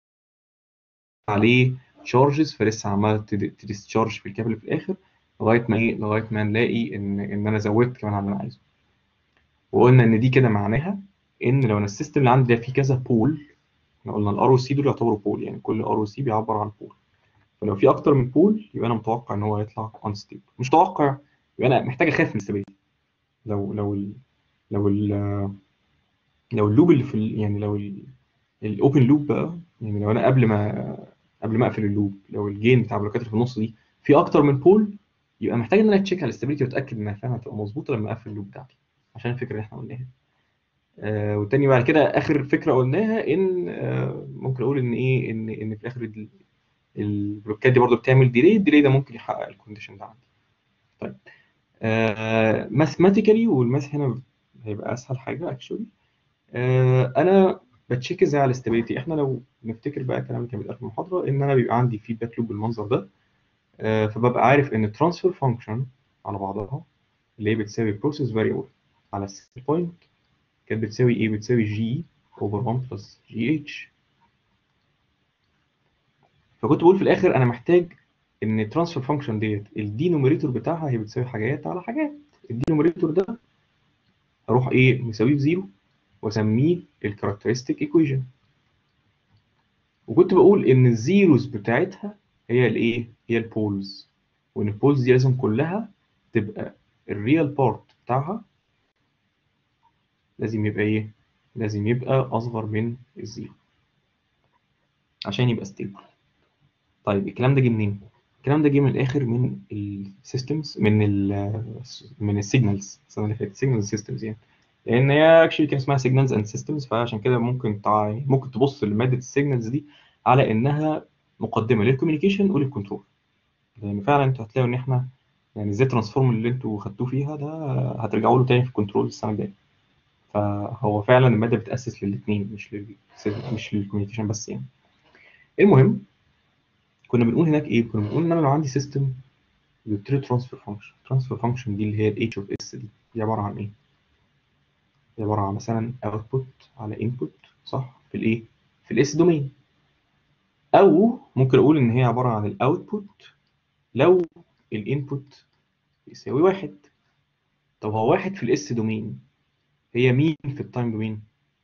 عليه تشارجز فلسه عمال تديسشارج في الكاب اللي في الاخر لغايه ما ايه لغايه ما نلاقي ان ان انا زودت كمان على اللي انا عايزه وقلنا ان دي كده معناها ان لو انا السيستم اللي عندي ده فيه كذا بول احنا قلنا الار او سي دول يعتبروا بول يعني كل ار او سي بيعبر عن بول فلو في اكتر من بول يبقى انا متوقع ان هو هيطلع انستيبل مش متوقع يبقى انا محتاج اخاف من الاستابيليتي لو لو ال لو ال لو اللوب اللي في ال يعني لو الاوبن لوب بقى يعني لو انا قبل ما قبل ما اقفل اللوب لو الجين بتاع البلوكات اللي في النص دي في اكتر من بول يبقى محتاج ان انا اتشيك على الاستابيليتي واتاكد انها فعلا هتبقى مظبوطه لما اقفل اللوب بتاعتي عشان الفكره اللي احنا قلناها آه والتاني بعد كده اخر فكره قلناها ان آه ممكن اقول ان ايه ان ان في الاخر البلوكات دي برضو بتعمل ديلي الديلي ده ممكن يحقق الكونديشن ده عندي طيب ماثيماتيكالي والماث هنا هيبقى اسهل حاجه اكشولي آه انا بتشيك ازاي على الاستابيليتي احنا لو نفتكر بقى الكلام اللي كان بيتقال في المحاضره ان انا بيبقى عندي فيدباك لوب بالمنظر ده آه فببقى عارف ان الترانسفير فانكشن على بعضها اللي هي بتساوي بروسيس فاريبل على السيت بوينت كانت بتساوي ايه بتساوي جي اوفر 1 بلس جي اتش فكنت بقول في الاخر انا محتاج ان الترانسفير فانكشن ديت الدينوميريتور بتاعها هي بتساوي حاجات على حاجات الدينوميريتور ده اروح ايه مساويه بزيرو واسميه الكاركترستيك ايكويشن وكنت بقول ان الزيروز بتاعتها هي الايه هي البولز وان البولز دي لازم كلها تبقى الريال بارت بتاعها لازم يبقى ايه لازم يبقى اصغر من الزيرو عشان يبقى ستيبل طيب الكلام ده جه منين الكلام ده جه من الاخر من السيستمز من ال من السيجنالز السنه اللي فاتت سيجنال سيستمز يعني لان هي اكشلي كان اسمها سيجنالز اند سيستمز فعشان كده ممكن تع... ممكن تبص لماده السيجنالز دي على انها مقدمه للكوميونيكيشن وللكنترول لان فعلا انتوا هتلاقوا ان احنا يعني ازاي ترانسفورم اللي انتوا خدتوه فيها ده هترجعوا له تاني في الكنترول السنه الجايه فهو فعلا الماده بتاسس للاثنين مش لل مش للكوميونيكيشن بس يعني المهم كنا بنقول هناك ايه كنا بنقول ان انا لو عندي سيستم جبت له ترانسفير فانكشن ترانسفير فانكشن دي اللي هي الاتش اوف اس دي دي عباره عن ايه دي عباره عن مثلا اوتبوت على انبوت صح في الايه في الاس دومين او ممكن اقول ان هي عباره عن الاوتبوت لو الانبوت يساوي واحد طب هو واحد في الاس دومين هي مين في التايم دومين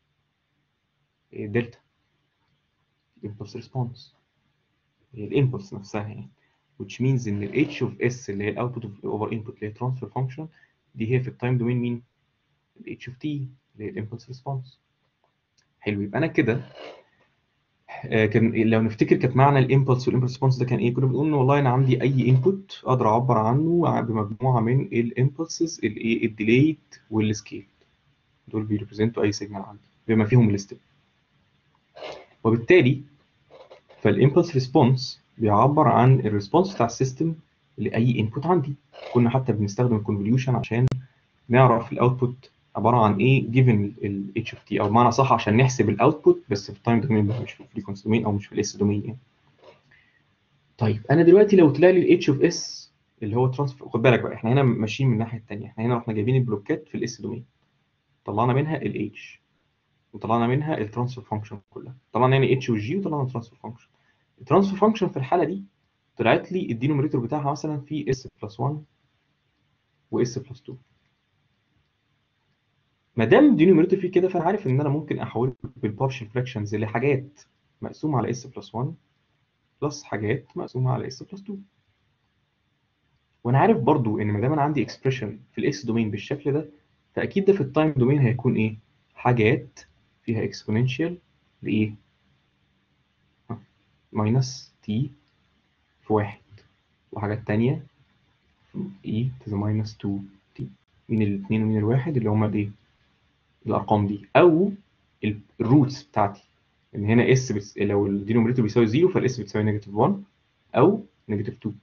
دلتا impulse response هي الانبوتس نفسها يعني which means ان ال h of s اللي هي الاوتبوت over input اللي هي transfer function دي هي في التايم دومين مين؟ ال h of t اللي هي الامبulse response حلو يبقى انا كده آه كان لو نفتكر كانت معنى الامبulse والامبulse response ده كان ايه؟ كنا بنقول ان والله انا عندي اي انبوت اقدر اعبر عنه بمجموعه من الامبulses الايه الديليد والسكيل دول بيريبريزنتوا اي سيجنال عندي بما فيهم الستيب وبالتالي فالامبلس ريسبونس بيعبر عن الريسبونس بتاع السيستم لاي انبوت عندي كنا حتى بنستخدم الكونفوليوشن عشان نعرف الاوتبوت عباره عن ايه جيفن الاتش اوف تي او بمعنى صح عشان نحسب الاوتبوت بس في التايم دومين مش في الفريكونسي دومين او مش في الاس دومين يعني طيب انا دلوقتي لو طلع لي الاتش اوف اس اللي هو ترانسفير خد بالك بقى احنا هنا ماشيين من الناحيه الثانيه احنا هنا رحنا جايبين البلوكات في الاس دومين طلعنا منها الاتش وطلعنا منها الترانسفير فانكشن كلها طلعنا يعني اتش وجي وطلعنا الترانسفير فانكشن الترانسفير فانكشن في الحاله دي طلعت لي الدينوميريتور بتاعها مثلا في اس بلس 1 واس بلس 2 ما دام الدينوميريتور فيه كده فانا عارف ان انا ممكن احوله بالبارشال فراكشنز لحاجات مقسومه على اس بلس 1 بلس حاجات مقسومه على اس بلس 2 وانا عارف برضو ان ما دام انا عندي اكسبريشن في الاس دومين بالشكل ده فاكيد ده في التايم دومين هيكون ايه حاجات فيها اكسبوننشال لايه ماينس تي في واحد وحاجات تانية اي to the minus 2 تي مين الاثنين ومين الواحد اللي هما الايه الارقام دي او الروتس بتاعتي ان هنا اس بس لو الدينوميريتور بيساوي 0 فالاس بتساوي نيجاتيف 1 او نيجاتيف 2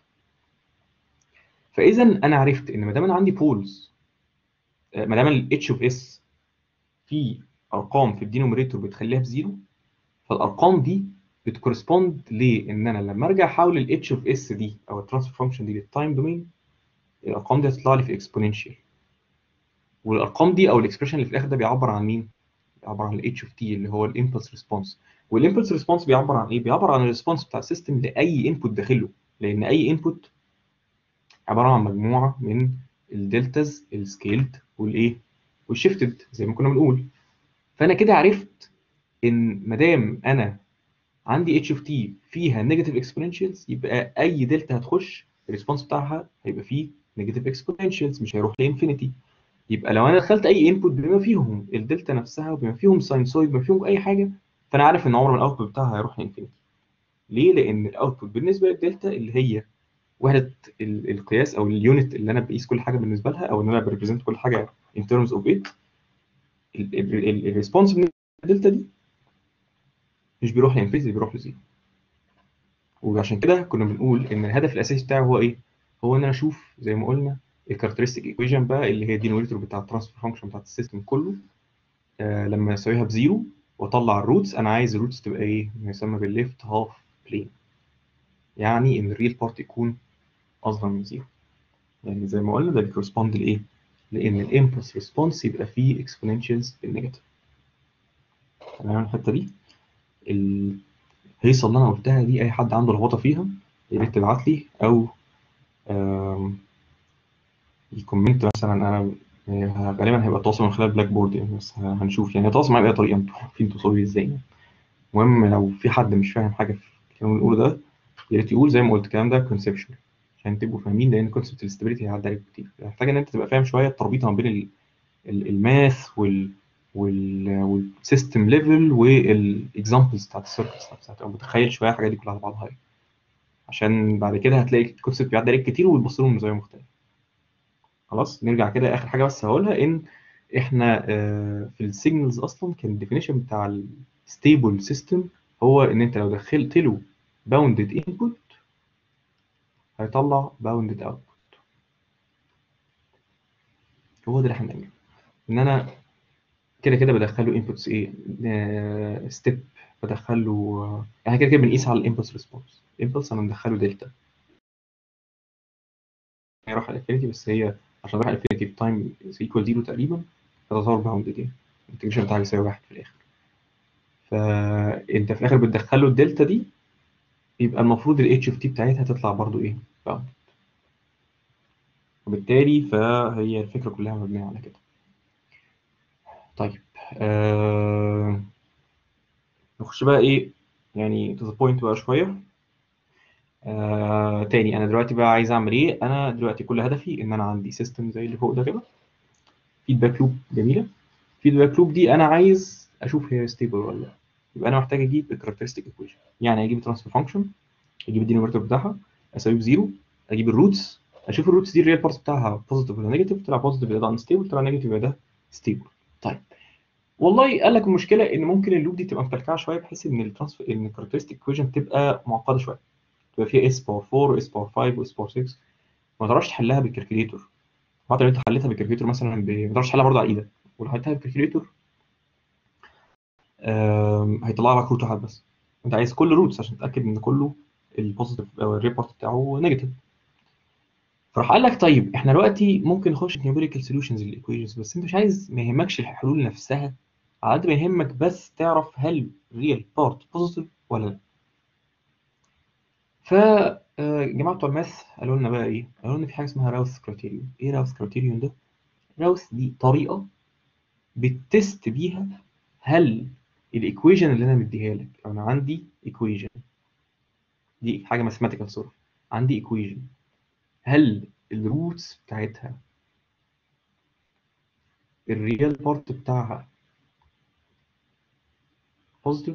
فاذا انا عرفت ان ما دام انا عندي بولز ما دام الاتش اوف اس في ارقام في الدينوميريتور بتخليها بزيرو فالارقام دي بتكورسبوند لان انا لما ارجع احول الاتش اوف اس دي او الترانسفير فانكشن دي للتايم دومين الارقام دي هتطلع لي في اكسبوننشال والارقام دي او الاكسبريشن اللي في الاخر ده بيعبر عن مين؟ بيعبر عن الاتش اوف تي اللي هو الامبلس ريسبونس والامبلس ريسبونس بيعبر عن ايه؟ بيعبر عن الريسبونس بتاع السيستم لاي انبوت داخله لان اي انبوت عباره عن مجموعه من الدلتاز السكيلد والايه؟ والشيفتد زي ما كنا بنقول فانا كده عرفت ان ما دام انا عندي اتش اوف تي فيها نيجاتيف اكسبوننشالز يبقى اي دلتا هتخش الريسبونس بتاعها هيبقى فيه نيجاتيف اكسبوننشالز مش هيروح لانفينيتي يبقى لو انا دخلت اي انبوت بما فيهم الدلتا نفسها وبما فيهم ساينسويد بما فيهم اي حاجه فانا عارف ان عمر ما الاوتبوت بتاعها هيروح لانفينيتي ليه لان الاوتبوت بالنسبه للدلتا اللي هي وحده القياس او اليونت اللي انا بقيس كل حاجه بالنسبه لها او ان انا بريبريزنت كل حاجه in terms of it الريسبونس من الدلتا دي مش بيروح لانفينيتي بيروح لزيرو وعشان كده كنا بنقول ان الهدف الاساسي بتاعي هو ايه هو ان انا اشوف زي ما قلنا الكاركترستيك ايكويشن بقى اللي هي الدينومينيتور بتاع الترانسفير فانكشن بتاعت السيستم كله آه لما اسويها بزيرو واطلع الروتس انا عايز الروتس تبقى ايه ما يسمى بالليفت هاف بلين يعني ان الريل بارت يكون اصغر من زيرو يعني زي ما قلنا ده بيكورسبوند لايه لان الامبلس ريسبونس يبقى فيه اكسبوننشالز بالنيجاتيف تمام الحته دي الهيصه اللي انا قلتها دي اي حد عنده لخبطه فيها يا ريت تبعت لي او يكومنت مثلا انا غالبا هيبقى التواصل من خلال بلاك بورد يعني بس هنشوف يعني التواصل معايا بأي طريقه انتوا عارفين توصلوا لي ازاي يعني المهم لو في حد مش فاهم حاجه في الكلام اللي بنقوله ده يا ريت يقول زي ما قلت الكلام ده كونسبشوال عشان تبقوا فاهمين لان كونسبت الاستابيليتي هيعدي عليكم كتير محتاج ان انت تبقى فاهم شويه التربيطه ما بين الماث وال والسيستم ليفل والاكزامبلز بتاعت السيركتس نفسها تبقى متخيل شويه الحاجات دي كلها على بعضها عشان بعد كده هتلاقي الكونسبت بيعدي عليك كتير وبتبص له من زاويه مختلفه خلاص نرجع كده اخر حاجه بس هقولها ان احنا في السيجنالز اصلا كان الديفينيشن بتاع الستيبل سيستم هو ان انت لو دخلت له باوندد انبوت هيطلع باوندد اوتبوت هو ده اللي احنا بنعمله ان انا كده كده بدخله انبوتس ايه ستيب بدخله يعني كده كده بنقيس على الامبلس ريسبونس الامبلس انا مدخله دلتا هي راح الانفينيتي بس هي عشان راح الانفينيتي في تايم ايكوال زيرو تقريبا فتظهر باوندد يعني الانتجريشن بتاعك يساوي واحد في الاخر فانت في الاخر بتدخله الدلتا دي يبقى المفروض الاتش اوف تي بتاعتها تطلع برضو ايه باوندد وبالتالي فهي الفكره كلها مبنيه على كده طيب آه... نخش بقى ايه يعني تو ذا بوينت بقى شويه آه... تاني انا دلوقتي بقى عايز اعمل ايه انا دلوقتي كل هدفي ان انا عندي سيستم زي اللي فوق ده كده فيدباك لوب جميله فيدباك لوب دي انا عايز اشوف هي ستيبل ولا لا يبقى انا محتاج اجيب الكاركترستيك ايكويشن يعني اجيب الترانسفير فانكشن اجيب الدينوميرتور بتاعها اساويه بزيرو اجيب الروتس اشوف الروتس دي الريال بارتس بتاعها بوزيتيف ولا نيجاتيف طلع بوزيتيف يبقى ده انستيبل طلع نيجاتيف يبقى ده ستيبل طيب والله قال لك المشكله ان ممكن اللوب دي تبقى مكلكعه شويه بحيث ان الترانسفير ان الكاركترستيك ايكويشن تبقى معقده شويه تبقى فيها اس باور 4 اس باور 5 واس باور 6 ما تعرفش تحلها بالكالكوليتور حتى لو انت حليتها بالكالكوليتور مثلا ب... ما تعرفش تحلها برضه على ايدك ولو حليتها بالكالكوليتور هيطلع لك روت واحد بس انت عايز كل روتس عشان تتاكد ان كله البوزيتيف او الريبورت بتاعه نيجاتيف فراح قال لك طيب احنا دلوقتي ممكن نخش نيوميريكال سوليوشنز للايكويشنز بس انت مش عايز ما يهمكش الحلول نفسها على قد ما يهمك بس تعرف هل ريال بارت بوزيتيف ولا لا ف جماعه بتوع الماث قالوا لنا بقى ايه قالوا لنا في حاجه اسمها راوث كرايتيريون ايه راوث كرايتيريون ده راوث دي طريقه بتست بيها هل الايكويشن اللي انا مديها لك لو انا عندي ايكويشن دي حاجه ماثيماتيكال سوري عندي ايكويشن هل الروتس بتاعتها الريال بارت بتاعها بوزيتيف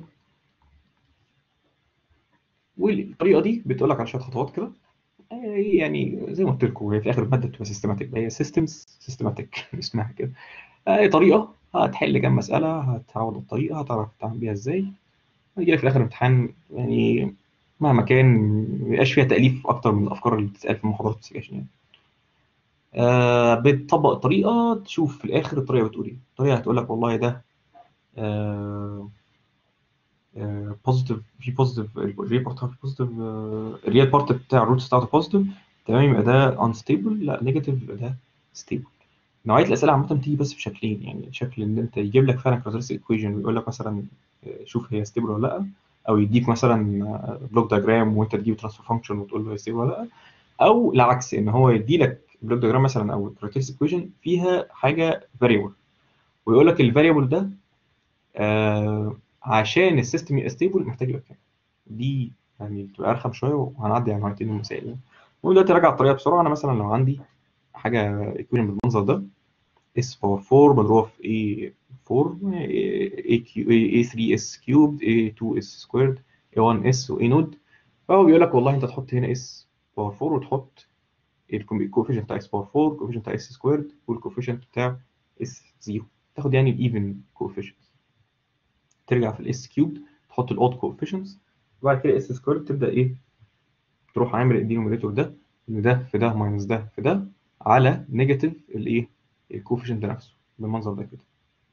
والطريقه دي بتقول لك على شويه خطوات كده يعني زي ما قلت لكم هي في اخر الماده بتبقى سيستماتيك هي سيستمز سيستماتيك اسمها كده هي طريقه هتحل كام مساله هتعوض الطريقه هتعرف تعمل بيها ازاي هيجي لك في الاخر امتحان يعني مهما كان ما بيبقاش فيها تاليف اكتر من الافكار اللي بتتقال في المحاضرات السكاشن يعني آه بتطبق الطريقه تشوف في الاخر الطريقه بتقول ايه الطريقه هتقول لك والله ده آه بوزيتيف في بوزيتيف الريال بارت في بوزيتيف الريال بارت بتاع الروتس بتاعته بوزيتيف تمام يبقى ده انستيبل لا نيجاتيف يبقى ده ستيبل نوعيه الاسئله عامه بتيجي بس بشكلين يعني شكل ان انت يجيب لك فعلا كاركترستيك ايكويشن ويقول لك مثلا شوف هي ستيبل ولا لا او يديك مثلا بلوك دياجرام وانت تجيب ترانسفير فانكشن وتقول له هي ستيبل ولا لا او العكس ان هو يدي لك بلوك دياجرام مثلا او كاركترستيك ايكويشن فيها حاجه فاريبل ويقول لك الفاريبل ده آه عشان السيستم يبقى ستيبل محتاج يبقى كام دي يعني بتبقى ارخم شويه وهنعدي على نوعيتين من المسائل يعني ودلوقتي راجع الطريقه بسرعه انا مثلا لو عندي حاجه ايكويشن بالمنظر ده اس باور 4 مضروبه في اي 4 اي كيو اي 3 اس كيوبد اي 2 اس سكويرد اي 1 اس واي نود فهو بيقول لك والله انت تحط هنا اس باور 4 وتحط الكوفيشنت بتاع اس باور 4 الكوفيشنت بتاع اس سكويرد والكوفيشنت بتاع اس 0 تاخد يعني الايفن كوفيشنت ترجع في الاس كيوب تحط الاود كوفيشنتس وبعد كده اس سكوير تبدا ايه تروح عامل الدينومينيتور ده ان ده في ده ماينس ده في ده على نيجاتيف الايه الكوفيشنت نفسه بالمنظر ده كده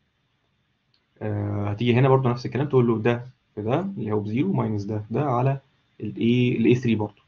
آه هتيجي هنا برضو نفس الكلام تقول له ده في ده اللي هو بزيرو ماينس ده في ده على الايه الاي 3 برضو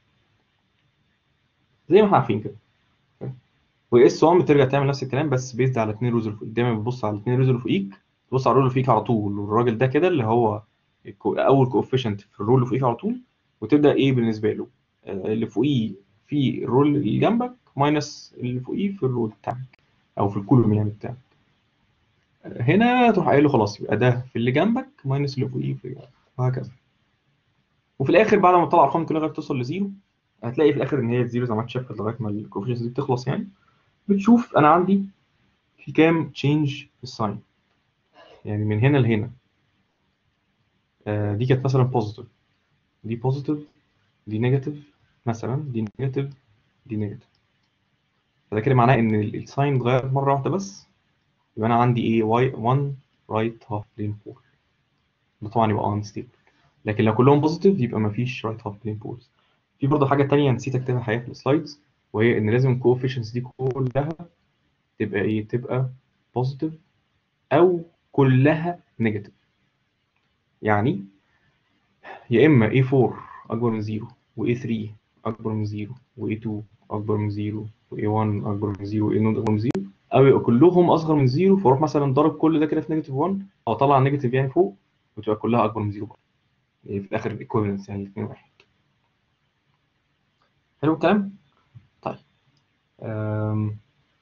زي ما احنا عارفين كده واس 1 بترجع تعمل نفس الكلام بس بيزد على اثنين روز اللي فوقيك دايما بتبص على اثنين روز اللي فوقيك تبص على الرول اللي فوقيك على طول والراجل ده كده اللي هو الكو- اول كوفيشنت في الرول اللي فوقيك على طول وتبدا ايه بالنسبه له آه، اللي فوقيه في الرول اللي جنبك ماينس اللي فوقيه في الرول بتاعك او في الكولوم يعني بتاعك آه، هنا تروح قايل له خلاص يبقى ده في اللي جنبك ماينس اللي فوقيه في وهكذا وفي الاخر بعد ما تطلع الارقام كلها لغايه توصل لزيرو هتلاقي في الاخر ان هي زيرو زي ما تشفت لغايه ما الكوفيشنت دي بتخلص يعني بتشوف انا عندي في كام تشينج في الساين يعني من هنا لهنا آه، دي كانت مثلا بوزيتيف دي بوزيتيف دي نيجاتيف مثلا دي نيجاتيف دي نيجاتيف فده كده معناه ان الساين اتغيرت مره واحده بس يبقى انا عندي ايه واي 1 رايت هاف بلين بول ده طبعا يبقى انستيبل لكن لو كلهم بوزيتيف يبقى مفيش رايت هاف بلين بولز في برضه حاجه تانية نسيت اكتبها حقيقة في السلايدز وهي ان لازم الكوفيشنتس دي كلها تبقى ايه تبقى بوزيتيف او كلها نيجاتيف يعني يا اما A4 اكبر من 0 وA3 اكبر من 0 وA2 اكبر من 0 وA1 اكبر من 0 وA0 اكبر من 0 او يبقى كلهم اصغر من 0 فاروح مثلا ضارب كل ده كده في نيجاتيف 1 او اطلع النيجاتيف يعني فوق وتبقى كلها اكبر من 0 برضه يعني في الاخر الايكويفالنس يعني الاثنين واحد حلو الكلام؟ طيب أم...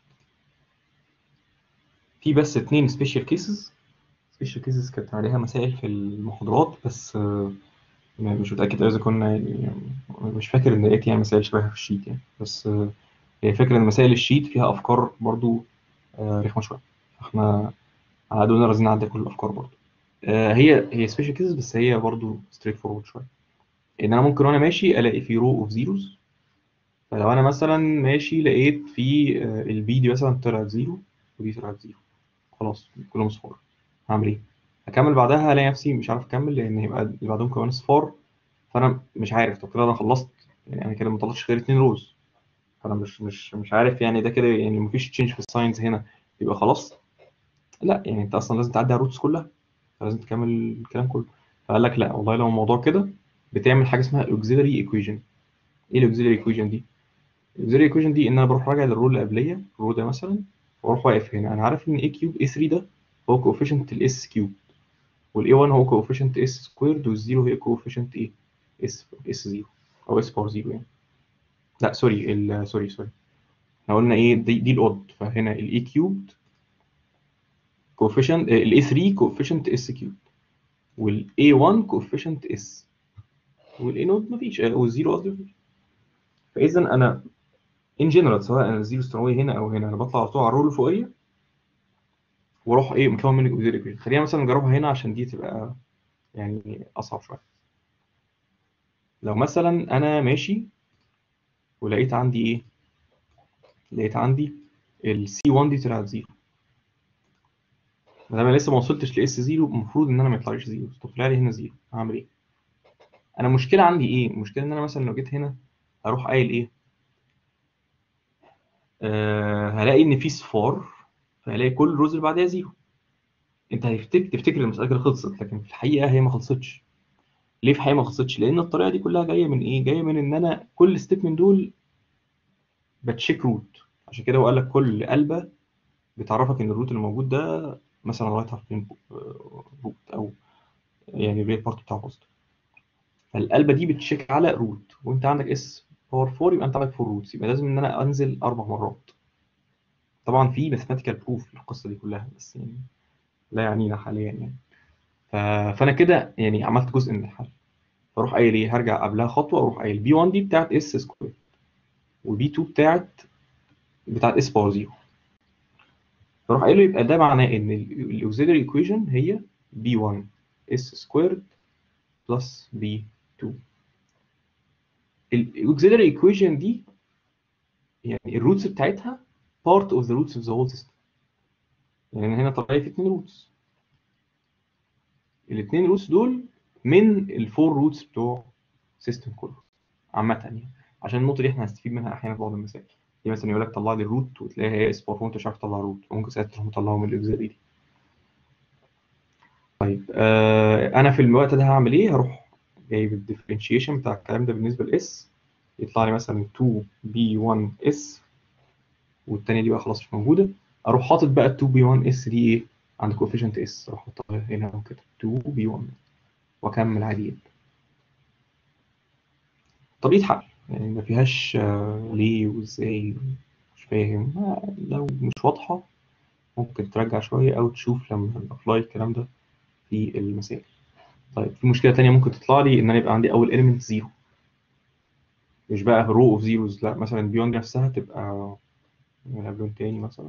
في بس اثنين سبيشال كيسز سبيشال كيسز كانت عليها مسائل في المحاضرات بس آه، يعني مش متأكد إذا كنا يعني مش فاكر إن لقيت يعني مسائل شبهها في الشيت يعني بس آه، هي فكرة إن مسائل الشيت فيها أفكار برضو آه، رخمة شوية فإحنا على قد ما نقدر عايزين نعدي كل الأفكار برضو آه، هي هي سبيشال كيسز بس هي برضو ستريت فورورد شوية إن أنا ممكن وأنا ماشي ألاقي في رو أوف زيروز فلو أنا مثلا ماشي لقيت في آه، البي دي مثلا طلعت زيرو ودي طلعت زيرو خلاص كلهم صفار هعمل إيه؟ هكمل بعدها الاقي نفسي مش عارف اكمل لان هيبقى اللي بعدهم كمان صفار فانا مش عارف طب كده انا خلصت يعني انا كده ما طلعتش غير اتنين روز فانا مش مش مش عارف يعني ده كده يعني مفيش تشينج في الساينز هنا يبقى خلاص لا يعني انت اصلا لازم تعدي على الروتس كلها فلازم تكمل الكلام كله فقال لك لا والله لو الموضوع كده بتعمل حاجه اسمها auxiliary ايكويجن ايه الاوكسيلري ايكويجن دي الاوكسيلري ايكويجن دي ان انا بروح راجع للرول اللي قبليه الرول ده مثلا واروح واقف هنا انا عارف ان a كيوب a 3 ده هو كوفيشنت الاس كيوب والاي 1 هو كوفيشنت اس سكويرد والزيرو هي كوفيشنت ايه اس اس 0 او اس باور 0 يعني لا سوري ال سوري سوري احنا قلنا ايه دي, دي الاود فهنا الاي كيوبد كوفيشنت الاي 3 كوفيشنت اس كيوب والاي 1 كوفيشنت اس والاي نود مفيش آه، والزيرو قصدي مفيش فاذا انا ان جنرال سواء انا الزيرو استروي هنا او هنا انا بطلع على طول على الرول الفوقيه واروح ايه مكون من الاوكسيلري ايكويشن خلينا مثلا نجربها هنا عشان دي تبقى يعني اصعب شويه لو مثلا انا ماشي ولقيت عندي ايه لقيت عندي السي 1 دي طلعت زيرو ما دام انا لسه ما وصلتش لاس زيرو المفروض ان انا ما يطلعليش زيرو طب طلع لي هنا زيرو هعمل ايه انا المشكله عندي ايه المشكله ان انا مثلا لو جيت هنا هروح قايل ايه آه هلاقي ان في صفار فهلاقي كل الروز اللي بعدها زيرو انت هتفتكر تفتكر المساله كده خلصت لكن في الحقيقه هي ما خلصتش ليه في الحقيقه ما خلصتش لان الطريقه دي كلها جايه من ايه جايه من ان انا كل ستيب من دول بتشيك روت عشان كده هو قال لك كل قلبه بتعرفك ان الروت اللي موجود ده مثلا رايت هاف بلين روت او يعني الريت بارت بتاعه بوزيتيف فالقلبه دي بتشيك على روت وانت عندك اس باور 4 يبقى انت عندك 4 روتس يبقى لازم ان انا انزل اربع مرات طبعا في ماثيماتيكال بروف للقصه دي كلها بس يعني لا يعنينا حاليا يعني ف... فانا كده يعني عملت جزء من الحل فاروح قايل ايه هرجع قبلها خطوه اروح قايل بي 1 دي بتاعت اس سكوير وبي 2 بتاعت بتاعت اس باور 0 فاروح قايل له يبقى ده معناه ان الاوكسيلري ايكويشن هي بي 1 اس سكويرد بلس بي 2 الاوكسيلري ايكويشن دي يعني الروتس بتاعتها part of the roots of the whole system يعني أنا هنا طلع لي في اتنين روتس الاتنين روتس دول من الفور روتس بتوع سيستم كله عامة يعني عشان النقطة دي احنا هنستفيد منها أحيانا في بعض المسائل دي مثلا يقول لك طلع لي الروت وتلاقيها هي اس باور 4 وانت مش عارف تطلع روت فممكن ساعتها تروح مطلعه من الاكزيلري دي طيب آه انا في الوقت ده هعمل ايه هروح جايب الديفرنشيشن بتاع الكلام ده بالنسبه لاس يطلع لي مثلا 2 بي 1 اس والتانية دي بقى خلاص مش موجوده اروح حاطط بقى 2 بي 1 اس دي ايه عند كوفيشنت اس اروح احطها هنا كده 2 بي 1 واكمل عادي جدا طريقه حل يعني ما فيهاش آه ليه وازاي مش فاهم آه لو مش واضحه ممكن ترجع شويه او تشوف لما ابلاي الكلام ده في المسائل طيب في مشكله تانية ممكن تطلع لي ان انا يبقى عندي اول element زيرو مش بقى رو اوف زيروز لا مثلا بيوند نفسها تبقى نلعب لون تاني مثلا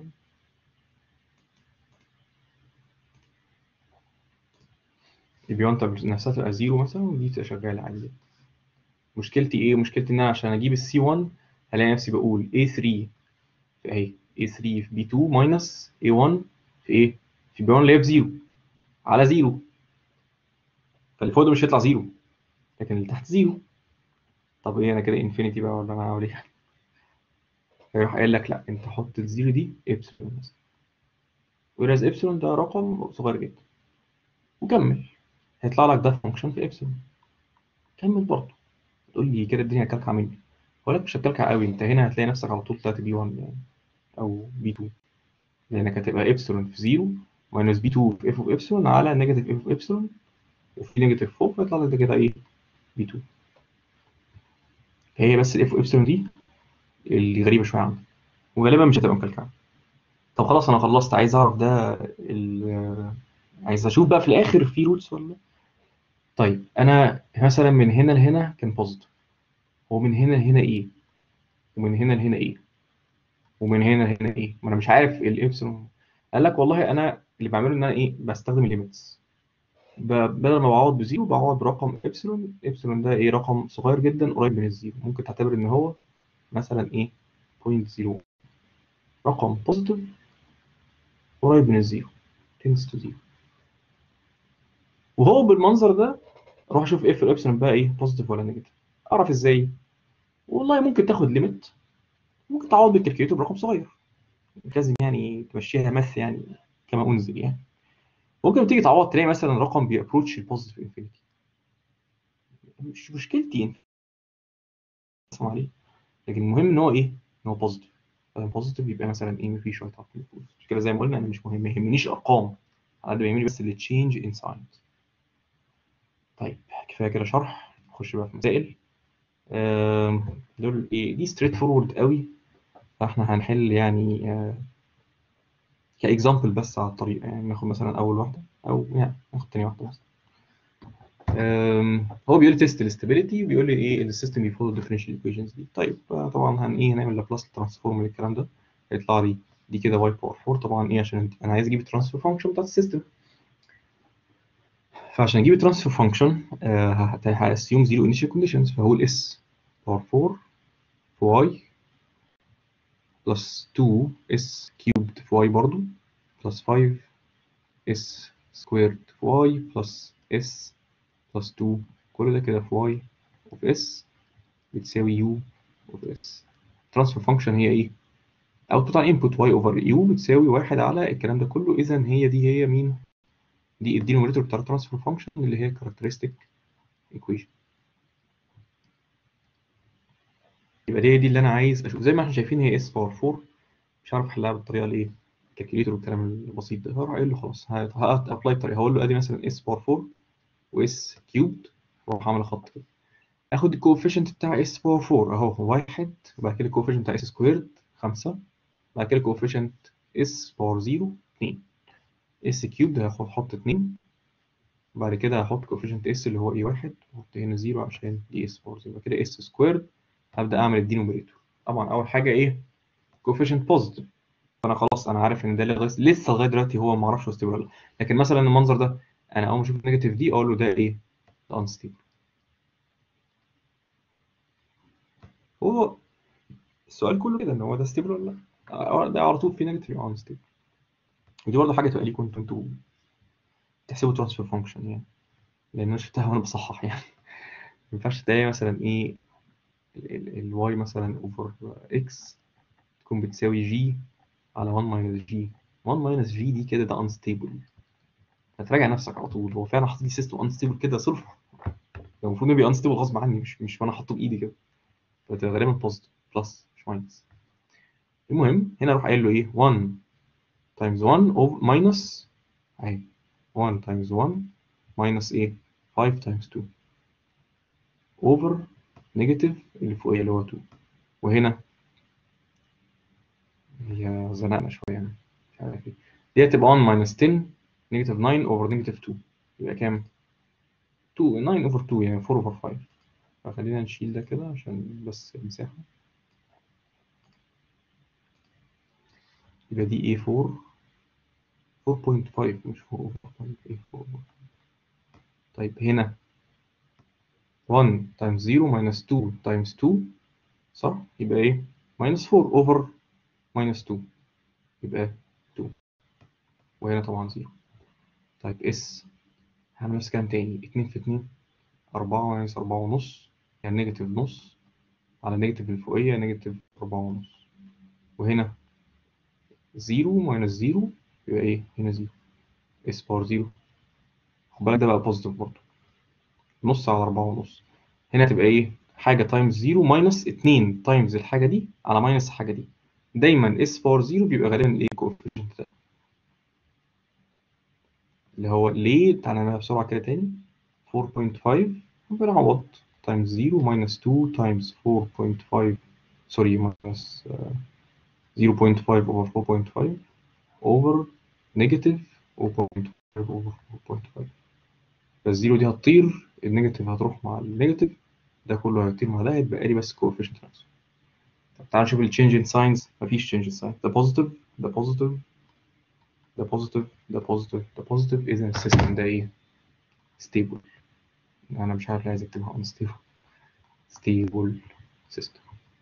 البيوند نفسها تبقى زيرو مثلا ودي تبقى شغاله عادي جدا مشكلتي ايه مشكلتي ان انا عشان اجيب السي 1 هلاقي نفسي بقول A3 في اهي A3 في B2 ماينس A1 في ايه في B1 اللي هي بزيرو على زيرو فاللي فوق ده مش هيطلع زيرو لكن اللي تحت زيرو طب ايه انا كده انفينيتي بقى ولا انا هعمل ايه هيروح قايل لك لا انت حط الزيرو دي ابسلون مثلا ويراز ابسلون ده رقم صغير جدا وكمل هيطلع لك ده فانكشن في ابسلون كمل برضه تقول لي كده الدنيا هتكلكع مني بقول لك مش هتكلكع قوي انت هنا هتلاقي نفسك على طول طلعت بي 1 يعني او بي 2 لانك هتبقى ابسلون في زيرو ماينس بي 2 في اف اوف ابسلون على نيجاتيف اف اوف ابسلون وفي نيجاتيف فوق فيطلع لك ده كده ايه بي 2 هي بس الاف ابسلون دي اللي غريبه شويه عندي وغالبا مش هتبقى مكلكعه طب خلاص انا خلصت عايز اعرف ده ال- عايز اشوف بقى في الاخر في روتس ولا طيب انا مثلا من هنا لهنا كان بوزيتيف ومن هنا لهنا ايه ومن هنا لهنا ايه ومن هنا لهنا ايه ما انا مش عارف الابسلون قال لك والله انا اللي بعمله ان انا ايه بستخدم الليميتس بدل ما بقعد بزيرو بقعد برقم ابسلون ابسلون ده ايه رقم صغير جدا قريب من الزيرو ممكن تعتبر ان هو مثلا ايه 0.0 رقم بوزيتيف قريب من الزيرو tends to zero وهو بالمنظر ده اروح اشوف ايه في الابسلون بقى ايه بوزيتيف ولا نيجاتيف اعرف ازاي والله ممكن تاخد ليميت ممكن تعوض بالكالكوليتر برقم صغير مش لازم يعني تمشيها مث يعني كما انزل يعني ممكن تيجي تعوض تلاقي مثلا رقم بيابروتش البوزيتيف انفينيتي مش مشكلتي انت اسمع عليه لكن المهم ان هو ايه ان هو بوزيتيف بوزيتيف يبقى مثلا ايه مفيش شويه عقل مش كده زي ما قلنا انا مش مهم ما يهمنيش ارقام على قد ما يهمني بس اللي تشينج ان ساينز طيب كفايه كده شرح نخش بقى في مسائل آم، دول ايه دي ستريت فورورد قوي فاحنا هنحل يعني آه، كاكزامبل بس على الطريقه يعني ناخد مثلا اول واحده او يعني ناخد تاني واحده مثلا أم، هو بيقول لي تيست الاستابيليتي بيقول لي ايه السيستم بيفولو الديفرنشال ايكويشنز دي طيب آه، طبعا هن ايه هنعمل لابلاس ترانسفورم للكلام ده هيطلع لي دي كده واي باور 4 طبعا ايه عشان انا عايز اجيب الترانسفير فانكشن بتاعت السيستم فعشان اجيب الترانسفير فانكشن هاسيوم زيرو انيشال كونديشنز فهقول اس باور 4 في واي بلس 2 اس كيوبد في واي برضو بلس 5 اس سكويرد في واي بلس اس بلس 2 كل ده كده في واي اوف اس بتساوي يو اوف اس ترانسفير فانكشن هي ايه؟ اوتبوت على انبوت واي اوفر يو بتساوي واحد على الكلام ده كله اذا هي دي هي مين؟ دي الدينوميريتور بتاع الترانسفير فانكشن اللي هي كاركترستيك ايكويشن يبقى دي دي اللي انا عايز اشوف زي ما احنا شايفين هي اس باور 4 مش عارف احلها بالطريقه الايه الكالكوليتر والكلام البسيط ده هروح قايل له خلاص هابلاي الطريقه هقول له ادي مثلا اس باور 4 واس كيوبد واروح عامل خط كده اخد الكوفيشنت بتاع اس باور 4 اهو واحد وبعد كده الكوفيشنت بتاع اس سكويرد 5 بعد كده الكوفيشنت اس باور 0 2 اس كيوبد هاخد احط 2 بعد كده هحط كوفيشنت اس اللي هو اي واحد واحط هنا 0 عشان دي اس باور 0 يبقى كده اس سكويرد هبدا اعمل الدينوميريتور طبعا اول حاجه ايه كوفيشنت بوزيتيف فانا خلاص انا عارف ان ده لغايه لسه لغايه دلوقتي هو ما اعرفش ستيبل ولا لا لكن مثلا المنظر ده انا اول ما اشوف النيجاتيف دي اقول له ده ايه؟ ده انستيبل هو السؤال كله كده ان هو ده ستيبل ولا لا؟ آه، ده على طول في نيجاتيف يبقى انستيبل ودي برضه حاجه تبقى ليكم انتوا انتوا تحسبوا ترانسفير فانكشن يعني لان انا شفتها وانا بصحح يعني ما ينفعش تلاقي مثلا ايه الواي مثلا اوفر اكس تكون بتساوي جي على 1 ماينس جي 1 ماينس جي دي كده ده انستيبل هتراجع نفسك على طول هو فعلا حاطط لي سيستم انستيبل كده صرف ده المفروض انه يبقى انستيبل غصب عني مش مش وانا حاطه بايدي كده فتبقى غالبا بوزيتيف بلس مش ماينس المهم هنا اروح قايل له ايه 1 تايمز 1 اوفر ماينس اهي 1 تايمز 1 ماينس ايه 5 تايمز 2 اوفر نيجاتيف اللي فوقيه اللي هو 2 وهنا هي زنقنا شويه يعني مش عارف ايه دي هتبقى 1 ماينس 10 نيجاتيف 9 اوفر نيجاتيف 2 يبقى كام 2 9 اوفر 2 يعني 4 اوفر 5 فخلينا نشيل ده كده عشان بس المساحه يبقى دي A4 4.5 مش 4 اوفر 5 A4 over 5 طيب هنا 1 times 0 minus 2 times 2 صح يبقى ايه minus 4 over minus 2 يبقى 2 وهنا طبعا 0 طيب اس هعمل نفس الكلام تاني 2 في 2 4 ماينس 4 ونص يعني نيجاتيف نص على نيجاتيف الفوقية نيجاتيف 4 ونص وهنا 0 ماينس 0 يبقى ايه هنا 0 اس باور 0 خد بالك ده بقى بوزيتيف برضه نص على 4 ونص هنا تبقى ايه حاجة تايمز 0 ماينس 2 تايمز الحاجة دي على ماينس الحاجة دي دايما اس باور 0 بيبقى غالبا ايه كوفيشنت ده اللي هو ليه تعالى نعملها بسرعة كده تاني 4.5 بنعوض تايمز 0 ماينس 2 تايمز 4.5 سوري ماينس 0.5 over 4.5 over negative 0.5 over 4.5 فالزيرو دي هتطير النيجاتيف هتروح مع النيجاتيف ده كله هيطير مع ده هيتبقى لي بس coefficient نفسه طب تعال نشوف التشينج ان ساينز مفيش تشينج ان ساينز ده بوزيتيف ده بوزيتيف ده بوزيتيف ده بوزيتيف ده بوزيتيف اذا السيستم ده ايه ستيبل انا مش عارف عايز اكتبها unstable stable system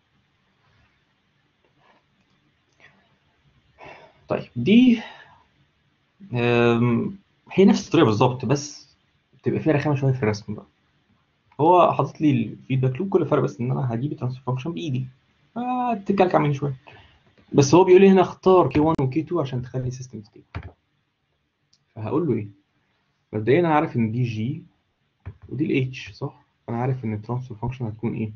طيب دي أم، هي نفس الطريقه بالظبط بس بتبقى فيها رخامه شويه في الرسم بقى هو حاطط لي الفيدباك لوب كل فرق بس ان انا هجيب الترانسفير فانكشن بايدي هتكلك مني شويه بس هو بيقول لي هنا اختار كي 1 وكي 2 عشان تخلي سيستم ستيبل فهقول له ايه مبدئيا انا عارف ان دي جي ودي الاتش صح انا عارف ان الترانسفير فانكشن هتكون ايه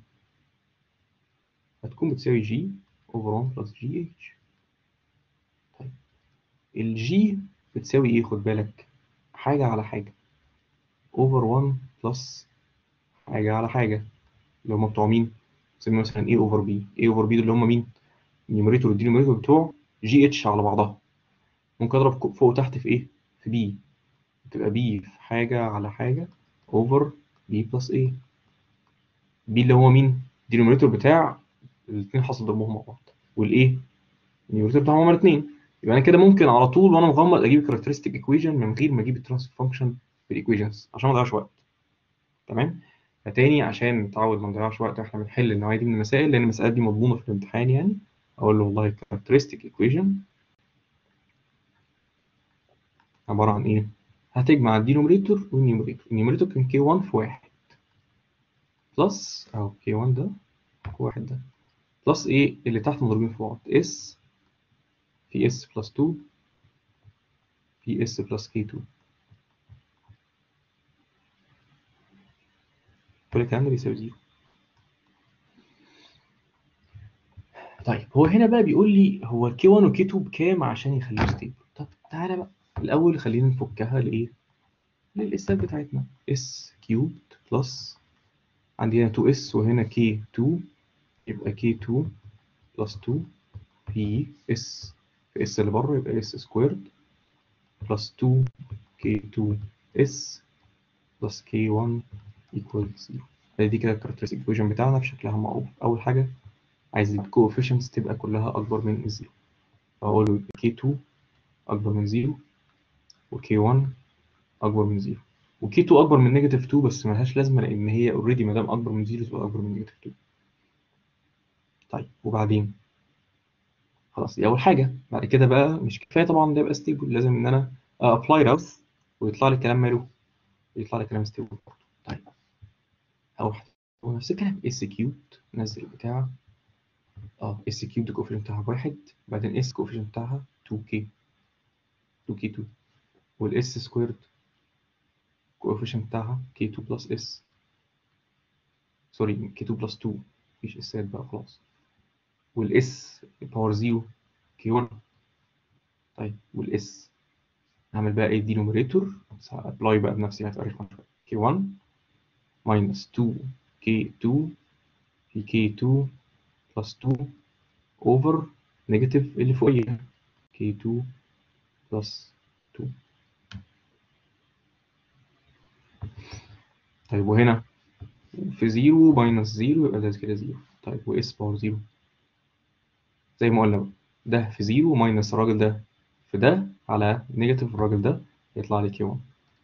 هتكون بتساوي جي اوفر 1 بلس جي اتش طيب الجي بتساوي ايه خد بالك حاجة على حاجة اوفر 1 بلس حاجة على حاجة اللي هم بتوع مين نسميه مثلا ايه اوفر بي ايه اوفر بي دول اللي هم مين النيوميريتور والدينوميريتور بتوع جي اتش على بعضها ممكن اضرب فوق وتحت في ايه في بي تبقى بي في حاجة على حاجة اوفر بي بلس ايه بي اللي هو مين الدينوميريتور بتاع الاثنين حصل ضربهم مع بعض والايه النيوميريتور بتاعهم هما الاثنين يبقى انا كده ممكن على طول وانا مغمض اجيب الكاركترستيك ايكويشن من غير ما اجيب الترانسفير فانكشن في الايكويشنز عشان ما اضيعش وقت تمام فتاني عشان نتعود ما نضيعش وقت واحنا بنحل النوعيه دي من المسائل لان المسائل دي مضمونه في الامتحان يعني اقول له والله الكاركترستيك ايكويشن عباره عن ايه هتجمع الدينوميريتور والنيوميريتور النيوميريتور كان كي 1 في 1 بلس اهو كي 1 ده واحد ده بلس ايه اللي تحت مضروبين في بعض اس في اس بلس 2 في اس بلس كي 2 كل الكلام ده بيساوي زيرو طيب هو هنا بقى بيقول لي هو الكي 1 والكي 2 بكام عشان يخليه ستيبل طب تعالى بقى الاول خلينا نفكها لايه للاسات بتاعتنا اس كيوبد بلس عندي هنا 2 اس وهنا كي 2 يبقى كي 2 بلس 2 في اس في اس اللي بره يبقى اس سكويرد بلس 2 كي 2 اس بلس كي 1 ايكوال 0 دي كده الكاركترستيك ايكويشن بتاعنا بشكلها معروف اول حاجه عايز الكوفيشنتس تبقى كلها اكبر من الزيرو فاقول له كي 2 اكبر من 0 وكي 1 اكبر من 0 وكي 2 اكبر من نيجاتيف 2 بس ملهاش لازمه لان هي اوريدي ما دام اكبر من 0 تبقى اكبر من نيجاتيف 2 طيب وبعدين خلاص دي اول حاجه بعد كده بقى مش كفايه طبعا ده يبقى ستيبل لازم ان انا ابلاي راوث ويطلع لي كلام ماله يطلع لي كلام ستيبل برضه طيب اول حاجه هو نفس الكلام اس كيوت نزل البتاع اه اس كيوب الكوفيشنت بتاعها بواحد بعدين اس الكوفيشنت بتاعها 2 كي 2 كي 2 والاس سكويرد الكوفيشنت بتاعها كي 2 بلس اس سوري كي 2 بلس 2 مفيش اسات بقى خلاص والاس باور 0 كي 1 طيب والاس هعمل بقى ايه دينوميريتور ابلاي بقى بنفسي هتعرف كي 1 minus 2 كي 2 في كي 2 بلس 2 over نيجاتيف اللي فوقيها كي 2 بلس 2 طيب وهنا في 0 ماينس 0 يبقى ده كده 0 طيب واس باور 0 زي ما قلنا بقى ده في 0 ماينس الراجل ده في ده على نيجاتيف الراجل ده يطلع لي كيو 1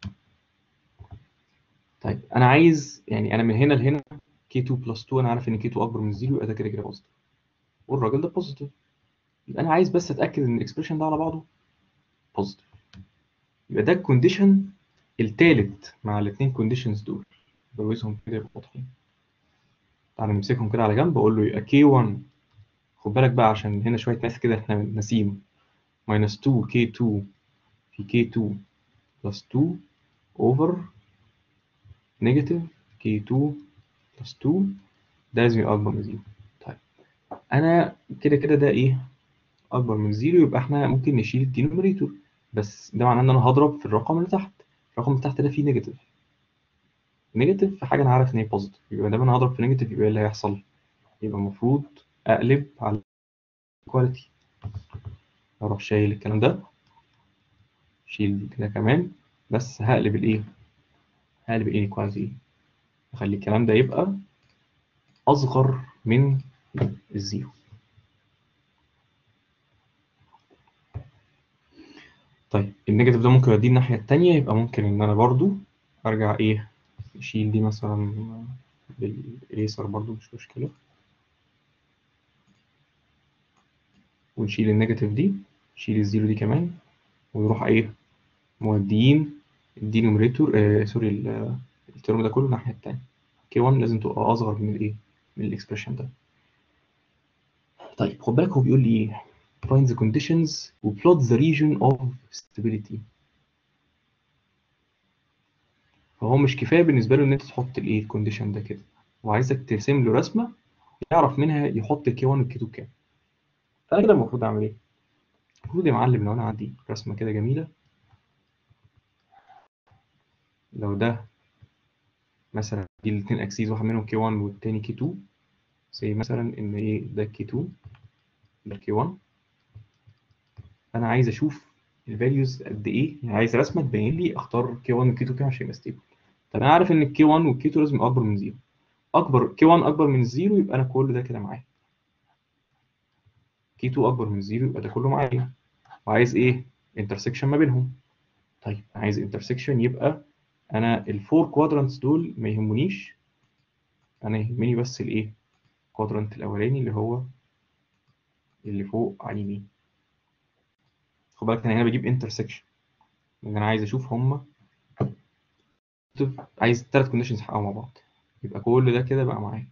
طيب انا عايز يعني انا من هنا لهنا كي 2 بلس 2 انا عارف ان كي 2 اكبر من 0 يبقى ده كده كده بوزيتيف والراجل ده بوزيتيف يبقى انا عايز بس اتاكد ان الاكسبريشن ده على بعضه بوزيتيف يبقى ده الكونديشن التالت مع الاثنين كونديشنز دول بوزهم كده يبقوا واضحين تعالى نمسكهم كده على جنب اقول له يبقى كي 1 خد بالك بقى عشان هنا شويه ناس كده احنا ناسيين minus 2 كي 2 في كي 2 بلس 2 اوفر نيجاتيف كي 2 بلس 2 ده لازم يبقى اكبر من 0 طيب انا كده كده ده ايه اكبر من 0 يبقى احنا ممكن نشيل الدينوميريتور بس ده معناه ان انا هضرب في الرقم اللي تحت الرقم اللي تحت ده فيه نيجاتيف نيجاتيف في حاجه انا عارف ان هي بوزيتيف يبقى دام انا هضرب في نيجاتيف يبقى ايه اللي هيحصل يبقى المفروض اقلب على الكواليتي اروح شايل الكلام ده شيل دي كده كمان بس هقلب الايه هقلب الاينيكواليتي اخلي الكلام ده يبقى اصغر من الزيرو طيب النيجاتيف ده ممكن يوديه الناحية التانية يبقى ممكن إن أنا برضو أرجع إيه أشيل دي مثلا بالإيسر برضو مش مشكلة ونشيل النيجاتيف دي نشيل الزيرو دي كمان ونروح إيه موديين الدينوميريتور آه سوري الترم ده كله الناحية التانية كي 1 لازم تبقى أصغر من الإيه من الإكسبريشن ده طيب خد بالك هو بيقول لي إيه find the conditions و plot the region of stability فهو مش كفايه بالنسبه له ان انت تحط الايه الكونديشن ده كده وعايزك ترسم له رسمه يعرف منها يحط كي 1 وكي 2 كام فانا كده المفروض اعمل ايه المفروض يا معلم لو انا عندي رسمه كده جميله لو ده مثلا دي الاثنين اكسيز واحد منهم كي 1 والتاني كي 2 زي مثلا ان ايه ده كي 2 ده كي 1 انا عايز اشوف الفاليوز قد ايه يعني عايز رسمه تبين لي اختار كي 1 وكي 2 كام عشان يبقى ستيبل طب انا عارف ان الكي 1 والكي 2 لازم اكبر من 0 اكبر كي 1 اكبر من 0 يبقى انا كل ده كده معايا كي 2 اكبر من 0 يبقى ده كله معايا وعايز ايه انترسكشن ما بينهم طيب عايز انترسكشن يبقى انا الفور كوادرانتس دول ما يهمونيش انا يهمني بس الايه الكوادرانت الاولاني اللي هو اللي فوق على اليمين خد بالك انا هنا بجيب انترسكشن لان انا عايز اشوف هما عايز ثلاث كونديشنز يحققوا مع بعض يبقى كل ده كده بقى معايا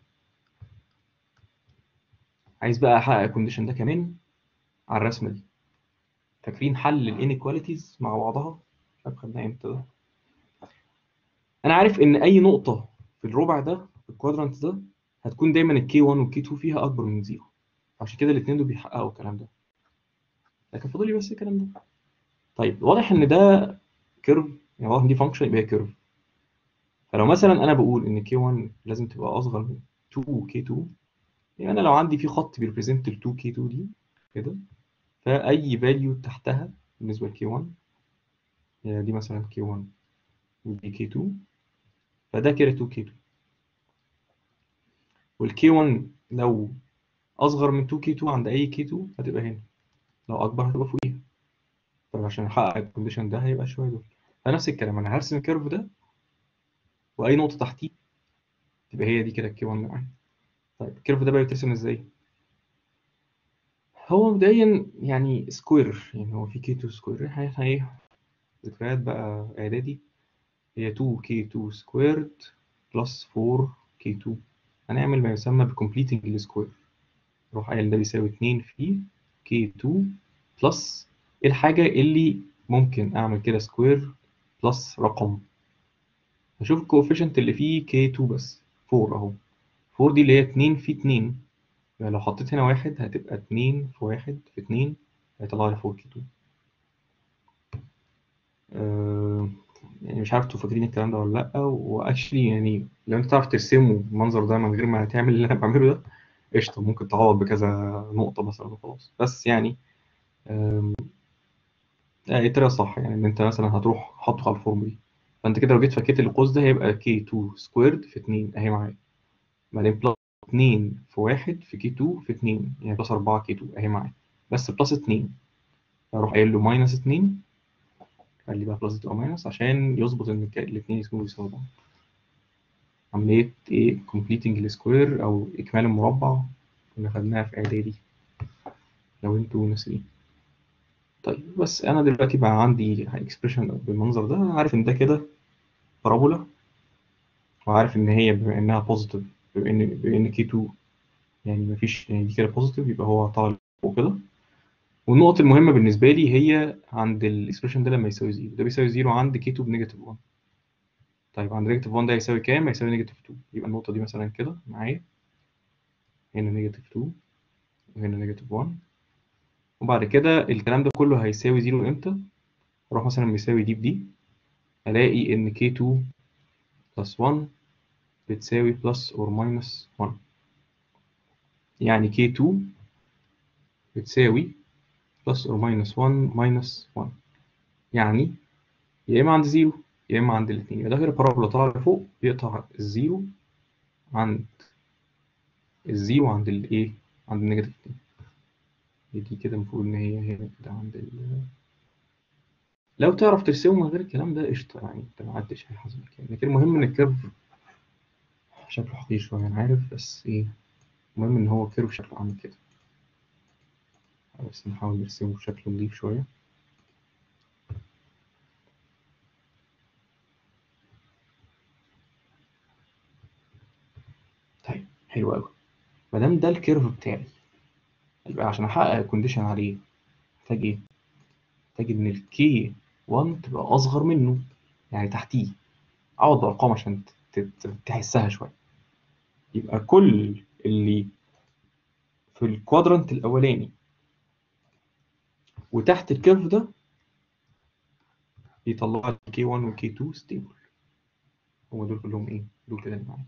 عايز بقى احقق الكونديشن ده كمان على الرسمه دي فاكرين حل الانيكواليتيز مع بعضها مش عارف خدناها امتى ده انا عارف ان اي نقطه في الربع ده في الكوادرانت ده هتكون دايما الكي 1 والكي 2 فيها اكبر من زيرو عشان كده الاثنين دول بيحققوا الكلام ده لكن فاضل لي بس الكلام ده طيب واضح ان ده كيرف يعني واضح ان دي فانكشن يبقى هي كيرف فلو مثلا انا بقول ان كي 1 لازم تبقى اصغر من 2 كي 2 يعني انا لو عندي في خط بيريبريزنت ال 2 كي 2 دي كده فاي فاليو تحتها بالنسبه لكي 1 يعني دي مثلا كي 1 ودي كي 2 فده كده 2 كي 2 والكي 1 لو اصغر من 2 كي 2 عند اي كي 2 هتبقى هنا لو اكبر هتبقى فوقيها طب عشان احقق الكونديشن ده هيبقى شويه دول فنفس الكلام انا هرسم الكيرف ده واي نقطه تحتيه تبقى هي دي كده الكي 1 معايا طيب الكيرف ده بقى بيترسم ازاي هو مبدئيا يعني سكوير يعني هو في كي 2 سكوير احنا ايه ذكريات بقى اعدادي هي 2 كي 2 سكويرد بلس 4 كي 2 هنعمل ما يسمى بكمبليتنج السكوير اروح قايل ده بيساوي 2 في K2 بلس الحاجة اللي ممكن اعمل كده سكوير بلس رقم هشوف الكوفيشنت اللي فيه K2 بس 4 اهو 4 دي اللي هي 2 في 2 يعني لو حطيت هنا واحد هتبقى 2 في 1 في 2 هيطلع لي 4 K2 أه يعني مش عارف انتوا فاكرين الكلام ده ولا لأ واكشلي يعني لو انت تعرف ترسمه المنظر ده من غير ما تعمل اللي انا بعمله ده قشطة ممكن تعوض بكذا نقطة مثلا وخلاص بس يعني أم، يعني الطريقة صح يعني ان انت مثلا هتروح حاطه على الفورم دي فانت كده لو جيت فكيت القوس ده هيبقى K2 سكويرد في 2 اهي معايا بعدين بلس 2 في 1 في K2 في 2 يعني بلس 4 K2 اهي معايا بس بلس 2 اروح قايل له ماينس 2 خلي بقى بلس تبقى ماينس عشان يظبط ان الك- الاتنين يكونوا بيساوي بعض عملية ايه completing السكوير او اكمال المربع كنا خدناها في اعدادي لو انتوا ناسيين طيب بس انا دلوقتي بقى عندي اكسبريشن بالمنظر ده أنا عارف ان ده كده بارابولا وعارف ان هي بما انها بوزيتيف بما ان بما ان كي 2 يعني مفيش يعني دي كده بوزيتيف يبقى هو طالع فوق كده والنقط المهمة بالنسبة لي هي عند الاكسبريشن ده لما يساوي زيرو ده بيساوي زيرو عند كي 2 بنيجاتيف 1 طيب عند نيجاتيف 1 ده هيساوي كام؟ هيساوي نيجاتيف 2 يبقى النقطة دي مثلا كده معايا هنا نيجاتيف 2 وهنا نيجاتيف 1 وبعد كده الكلام ده كله هيساوي زيرو امتى؟ اروح مثلا بيساوي دي بدي الاقي ان كي 2 بلس 1 بتساوي بلس اور ماينس 1 يعني كي 2 بتساوي بلس اور ماينس 1 ماينس 1 يعني يا اما عند زيرو يا اما عند الاثنين يبقى ده غير بارابولا طالع لفوق بيقطع الزيرو عند الزيرو عند الايه عند النيجاتيف 2 دي كده المفروض ان هي هنا كده عند ال لو تعرف ترسمه من غير الكلام ده قشطه يعني انت ما عدتش هيحاسبك يعني لكن المهم ان الكيرف شكله حقيقي شويه انا عارف بس ايه المهم ان هو كيرف شكله عامل كده بس نحاول نرسمه بشكل نضيف شويه طيب حلو قوي ما دام ده الكيرف بتاعي يبقى عشان احقق الكونديشن عليه محتاج ايه محتاج ان الكي 1 تبقى اصغر منه يعني تحتيه اقعد بارقام عشان ت- ت- تحسها شويه يبقى كل اللي في الكوادرانت الاولاني وتحت الكيرف ده يطلع لي كي 1 وكي 2 ستيبل هو دول كلهم ايه دول كده اللي معايا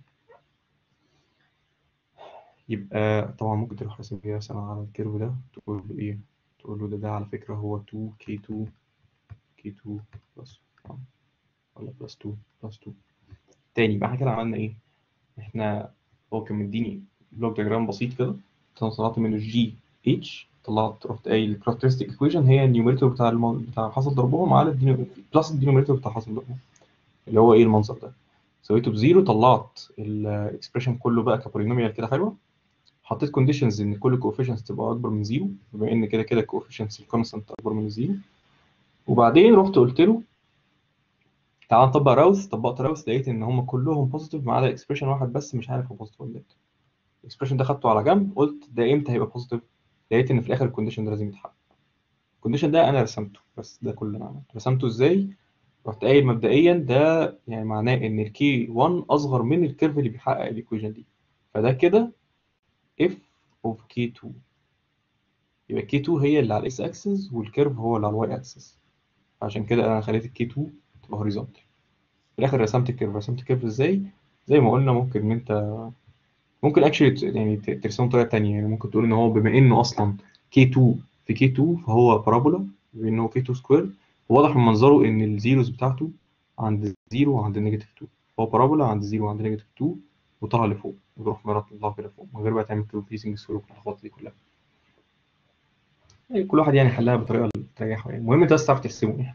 يبقى طبعا ممكن تروح راسم كده مثلا على الكيرف ده تقول له ايه تقول له ده ده على فكره هو 2 كي 2 كي 2 بلس 1 ولا بلس 2 بلس 2 تاني بقى احنا كده عملنا ايه احنا هو كان مديني بلوك دياجرام بسيط كده طلعت منه جي اتش طلعت رحت قايل الكاركترستيك ايكويشن هي النيوميريتور بتاع الم... بتاع حاصل ضربهم على الدينو... بلس الدينوميريتور بتاع حاصل ضربهم اللي هو ايه المنظر ده سويته بزيرو طلعت الاكسبريشن كله بقى كبولينوميال كده حلوه حطيت كونديشنز ان كل كوفيشنتس تبقى اكبر من زيرو بما ان كده كده الكوفيشنتس الكونستنت اكبر من زيرو وبعدين رحت قلت له تعال نطبق راوث طبقت راوث لقيت ان هم كلهم بوزيتيف ما عدا اكسبريشن واحد بس مش عارف هو بوزيتيف ولا لا الاكسبريشن ده خدته على جنب قلت ده امتى هيبقى بوزيتيف لقيت ان في الاخر الكونديشن ده لازم يتحقق الكونديشن ده انا رسمته بس ده كل اللي انا عملته رسمته ازاي رحت قايل مبدئيا ده يعني معناه ان الكي 1 اصغر من الكيرف اللي بيحقق الايكويشن دي فده كده اف اوف كي 2 يبقى كي 2 هي اللي على الاكس اكسس والكيرف هو اللي على الواي اكسس عشان كده انا خليت الكي 2 تبقى هوريزونتال في الاخر رسمت الكيرف رسمت الكيرف ازاي زي ما قلنا ممكن ان انت ممكن اكشلي يعني ت- ترسمه بطريقه تانية يعني ممكن تقول ان هو بما انه اصلا كي 2 في كي 2 فهو بارابولا بما انه كي 2 سكوير واضح من منظره ان الزيروز بتاعته عند زيرو وعند نيجاتيف 2 هو بارابولا عند زيرو وعند نيجاتيف 2 وطلع لفوق وتروح مرات تطلع كده فوق من غير بقى تعمل كروبليسنج سكوير واللخبطه دي كلها يعني كل واحد يعني حلها بطريقه اللي تريحه يعني المهم انت بس تعرف ترسمه يعني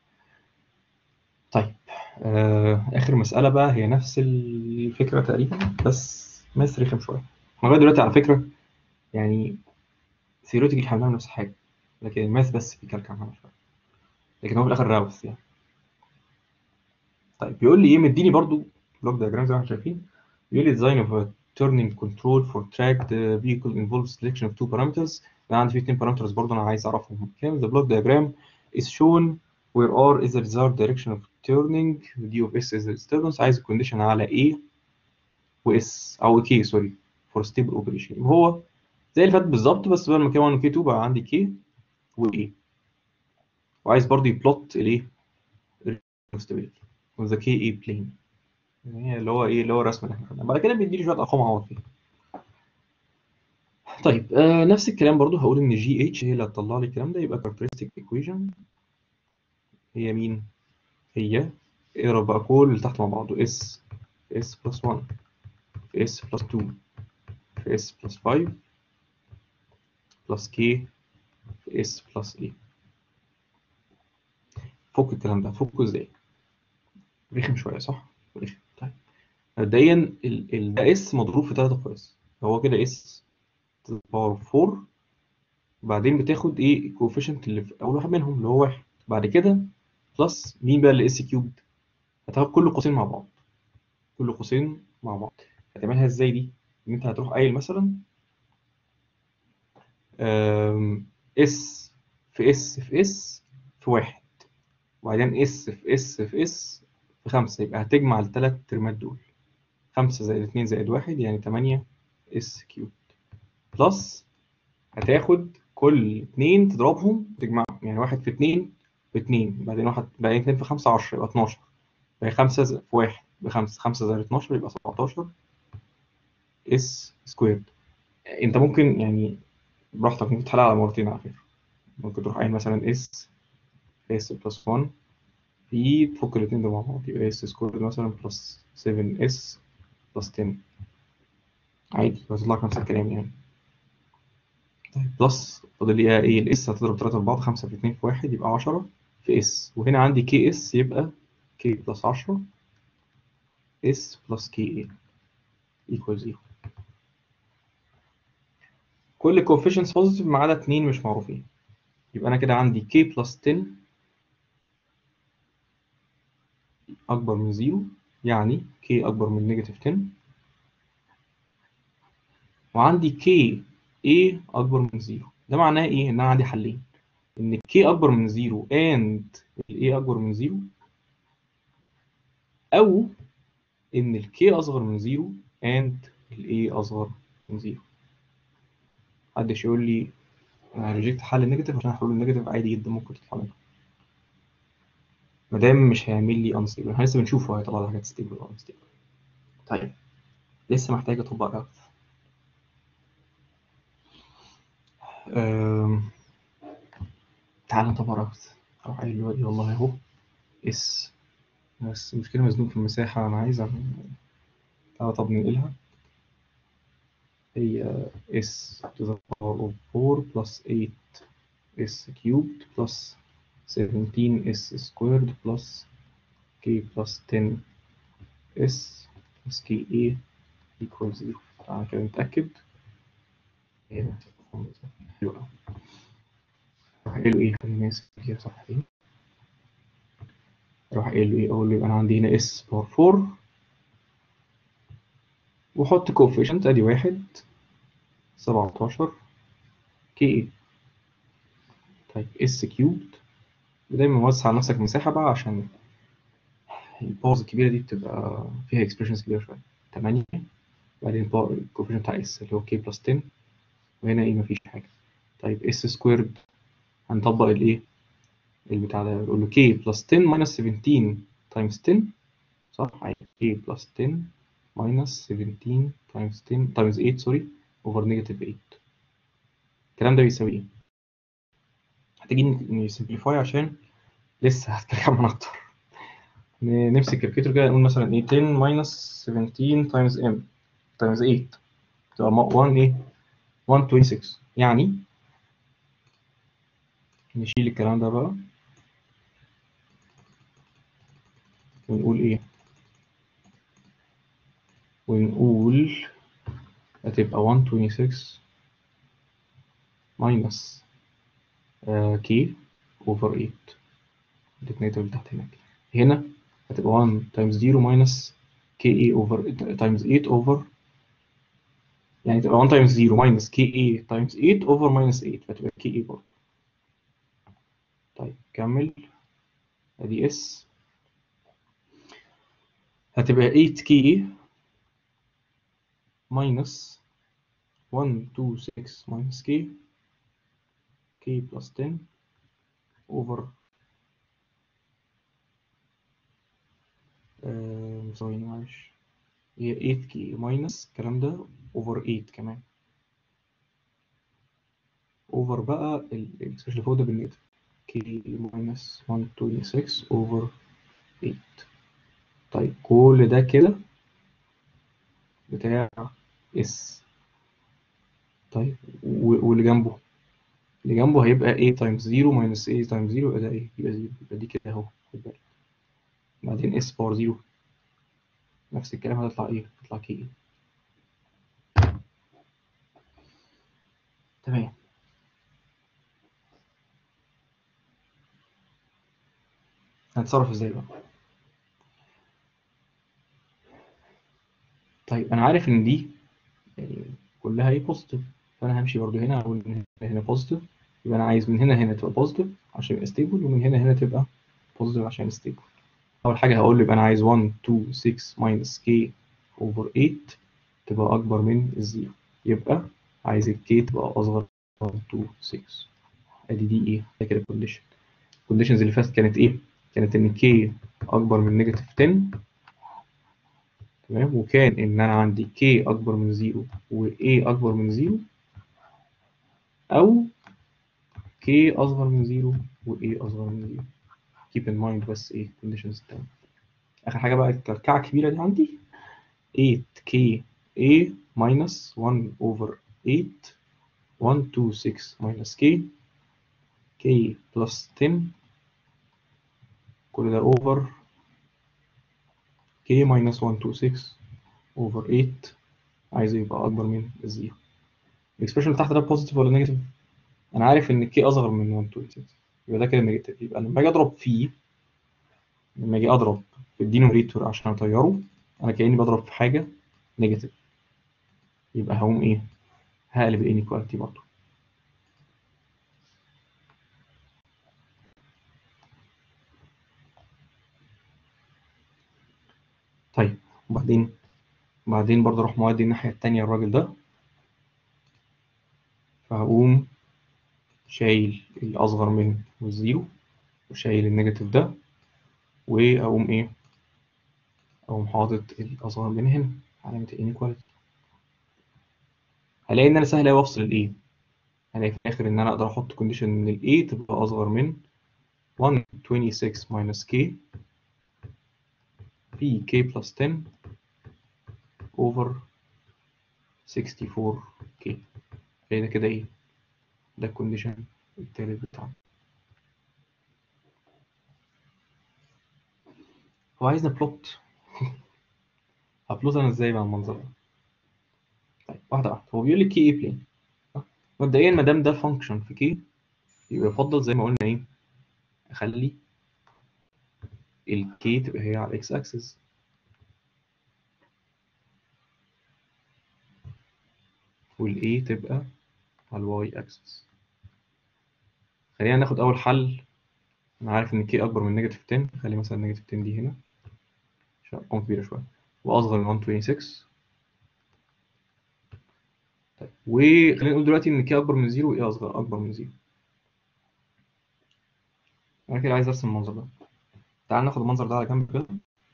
طيب آه اخر مساله بقى هي نفس الفكره تقريبا بس ماس رخم شويه احنا لغايه دلوقتي على فكره يعني ثيوريتيكلي احنا بنعمل نفس الحاجه لكن الماث بس في كلكع معانا شويه لكن هو في الاخر راوث يعني طيب بيقول لي ايه مديني برضو بلوك دياجرام زي ما احنا شايفين بيقول لي ديزاين اوف turning control for tracked vehicle involves selection of two parameters انا عندي في اتنين parameters برضه انا عايز اعرفهم كام the block diagram is shown where R is the desired direction of turning D of S is the disturbance عايز الكونديشن على A و S او K سوري for stable operation يبقى هو زي اللي فات بالظبط بس بدل ما كان 1 و K2 بقى عندي K و A وعايز برضه يبلوت الايه stability with the KA plane يعني اللي هو ايه اللي هو الرسم اللي احنا خدناه بعد كده بيديلي شويه ارقام اعوض فيها طيب آه نفس الكلام برضو هقول ان جي اتش هي اللي هتطلع لي الكلام ده يبقى characteristic equation هي مين هي اقرا بقى كل اللي تحت مع بعضه اس اس بلس 1 في اس بلس 2 في اس بلس 5 بلس كي في اس بلس اي فك الكلام ده فكه ازاي رخم شويه صح رخم طيب مبدئيا ال ال ده اس مضروب في 3 اقواس هو كده اس باور 4 وبعدين بتاخد ايه الكوفيشنت اللي في اول واحد منهم اللي هو واحد بعد كده بلس مين بقى اللي اس كيوبد هتاخد كل قوسين مع بعض كل قوسين مع بعض هتعملها ازاي دي ان انت هتروح قايل مثلا اس في اس في اس في واحد وبعدين اس في اس في اس في خمسة يبقى هتجمع الثلاث ترمات دول خمسة زائد اتنين زائد واحد يعني تمانية اس كيوب بلس هتاخد كل اتنين تضربهم تجمعهم يعني واحد في اتنين باتنين بعدين واحد بعدين اتنين في خمسة عشرة يبقى اتناشر بعدين خمسة في واحد بخمسة خمسة زائد اتناشر يبقى سبعتاشر اس سكويرد انت ممكن يعني براحتك ممكن تحلها على مرتين على فكرة ممكن تروح قايل مثلا اس اس بلس 1 في تفك الاتنين دول مع بعض يبقى اس سكويرد مثلا بلس 7 اس بلس 10 عادي بيطلع لك نفس الكلام يعني طيب بلس فاضل لي ايه الاس هتضرب 3 في بعض 5 في 2 في 1 يبقى 10 في اس وهنا عندي كي اس يبقى كي بلس 10 اس بلس كي اي equals 0 كل coefficients positive ما عدا 2 مش معروفين يبقى انا كده عندي k بلس 10 اكبر من 0 يعني k اكبر من نيجاتيف 10 وعندي k a اكبر من 0 ده معناه ايه ان انا عندي حلين ان k اكبر من 0 and ال a اكبر من 0 او ان ال k اصغر من 0 and ال a اصغر من 0 محدش يقول لي انا ريجكت حل النيجاتيف عشان حلول النيجاتيف عادي جدا ممكن تطلع منها مادام مش هيعمل لي انستيبل احنا لسه بنشوفه هيطلع لي حاجات ستيبل ولا انستيبل طيب لسه محتاج اطبق راوت أم... تعال نطبق راوت اروح قايل دلوقتي والله اهو اس بس المشكله مزنوق في المساحه انا عايز تعالى طب ننقلها هي s to the power of 4 plus 8 s cubed plus 17 s squared plus k plus 10 s plus ka equals 0 تعالى كده نتأكد حلو أوي راح قايل له إيه خليني أمسك كده صح إيه راح قايل له إيه أقول له أنا عندي هنا s باور 4 وحط coefficient ادي واحد سبعتاشر كي طيب اس كيوبد ودايما موسع على نفسك مساحة بقى عشان الباورز الكبيرة دي بتبقى فيها اكسبريشنز كبيرة شوية تمانية بعدين الكوفيشنت بتاع اس اللي هو كي بلس 10 وهنا ايه مفيش حاجة طيب اس سكويرد هنطبق الايه البتاع ده نقول له كي بلس 10 ماينس 17 تايمز 10 صح كي بلس 10 minus 17 times 10 times 8 سوري over negative 8 الكلام ده بيساوي ايه؟ محتاجين نسمبليفاي عشان لسه هتكلم عن اكتر نمسك الكالكوليتر كده نقول مثلا ايه 10 minus 17 times m times 8 تبقى 1 ايه 126 يعني نشيل الكلام ده بقى ونقول ايه ونقول هتبقى 126 minus uh, k over 8 الديتنيتور اللي تحت هناك هنا هتبقى 1 times 0 minus ka over times 8 over يعني تبقى 1 تايمز 0 ماينس كي اي تايمز 8 اوفر ماينس 8 فتبقى كي اي برضه طيب كمل ادي اس هتبقى 8 كي اي ماينس 1 2 6 ماينس كي كي بلس 10 اوفر ثواني معلش هي 8 كي ماينس الكلام ده اوفر 8 كمان اوفر بقى الاكسبريشن اللي فوق ده بالنيجاتيف كي ماينس 126 اوفر 8 طيب كل ده كده بتاع اس طيب واللي جنبه اللي جنبه هيبقى a تايمز 0 ماينس a تايمز 0 يبقى ده ايه يبقى 0 يبقى دي كده اهو خد بالك بعدين s باور 0 نفس الكلام هتطلع ايه هتطلع كي ايه تمام هنتصرف ازاي بقى طيب انا عارف ان دي يعني كلها ايه بوزيتيف فانا همشي برضو هنا اقول ان هنا بوزيتيف يبقى انا عايز من هنا هنا تبقى بوزيتيف عشان يبقى ستيبل ومن هنا هنا تبقى بوزيتيف عشان ستيبل اول حاجه هقول له يبقى انا عايز 1 2 6 ماينس كي اوفر 8 تبقى اكبر من الزيرو يبقى عايز الكي تبقى اصغر من 2 6 ادي دي ايه ده كده كونديشن الكونديشنز اللي فاتت كانت ايه كانت ان كي اكبر من نيجاتيف 10 تمام وكان ان انا عندي كي اكبر من 0 و a اكبر من 0 او كي اصغر من 0 و a اصغر من 0 keep in mind بس ايه conditions التانية اخر حاجه بقى الكلكعه الكبيره دي عندي 8 k a minus 1 over 8 1 2 6 minus k k plus 10 كل ده over k minus 1 2 6 over 8 عايزه يبقى اكبر من الزيرو الاكسبريشن اللي تحت ده بوزيتيف ولا نيجاتيف انا عارف ان k اصغر من 1 2 6 يبقى ده كده نيجاتيف يبقى لما اجي اضرب فيه لما اجي اضرب في الدينوميريتور عشان اطيره انا كاني بضرب في حاجه نيجاتيف يبقى هقوم ايه هقلب الانيكواليتي برضه طيب وبعدين بعدين برضه اروح مودي الناحيه التانية الراجل ده فهقوم شايل الأصغر من والزيرو وشايل النيجاتيف ده وأقوم إيه أقوم حاطط الأصغر من هنا علامة الانيكواليتي هلاقي إن أنا سهل أوي أفصل الإيه هلاقي في الآخر إن أنا أقدر أحط كونديشن إن الإيه تبقى أصغر من 126 minus k في k plus 10 over 64k ده كده إيه ده الكونديشن التالت بتاعنا هو عايزنا بلوت هبلوت انا ازاي مع المنظر ده طيب واحده واحده هو بيقول لي كي اي بلين مبدئيا ما دام ده فانكشن في كي يبقى يفضل زي ما قلنا ايه اخلي الكي تبقى هي على الاكس اكسس والاي تبقى على الواي اكسس خلينا ناخد اول حل انا عارف ان كي اكبر من نيجاتيف 10 خلي مثلا نيجاتيف 10 دي هنا عشان ارقام كبيره شويه واصغر من 126 طيب وخلينا نقول دلوقتي ان كي اكبر من 0 وايه اصغر اكبر من 0 انا كده عايز ارسم المنظر ده تعال ناخد المنظر ده على جنب كده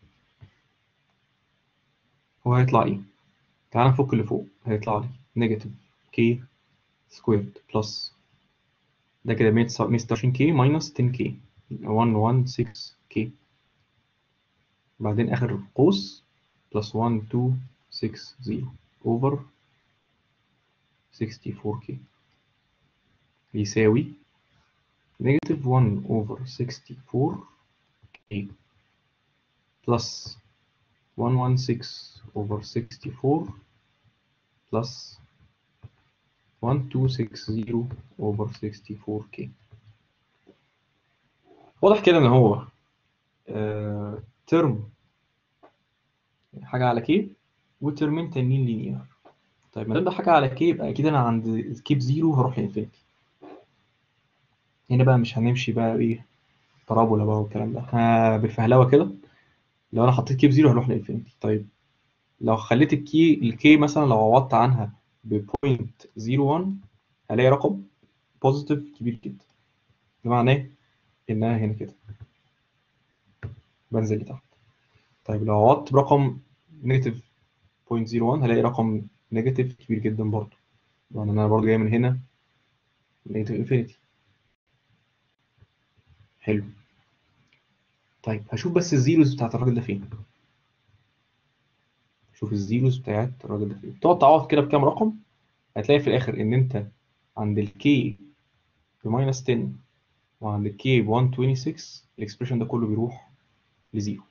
هو هيطلع ايه تعال نفك اللي فوق هيطلع لي نيجاتيف كي سكويرد بلس ده كده 126 كي ماينس 10 كي 116 كي بعدين اخر قوس بلس 1260 اوفر 64 كي يساوي نيجاتيف 1 اوفر 64 كي بلس 116 اوفر 64 بلس 1260 over 64k واضح كده ان هو آه ترم حاجة على كي وترمين تانيين لينير طيب ما دام ده حاجه على كي يبقى اكيد انا عند كيب زيرو هروح لانفينيتي هنا بقى مش هنمشي بقى ايه بارابولا بقى والكلام ده احنا بالفهلوه كده لو انا حطيت كيب زيرو هروح لانفينيتي طيب لو خليت الكي الكي مثلا لو عوضت عنها ب 0.01 هلاقي رقم بوزيتيف كبير جدا ده معناه انها هنا كده بنزل لتحت طيب لو عوضت برقم نيجاتيف 0.01 هلاقي رقم نيجاتيف كبير جدا برضه يعني انا برضه جاي من هنا نيجاتيف انفينيتي حلو طيب هشوف بس الزيروز بتاعت الراجل ده فين شوف الزيروز بتاعت الراجل ده فين تقعد تعوض كده بكام رقم هتلاقي في الاخر ان انت عند الكي بماينس 10 وعند الكي ب 126 الاكسبريشن ده كله بيروح لزيرو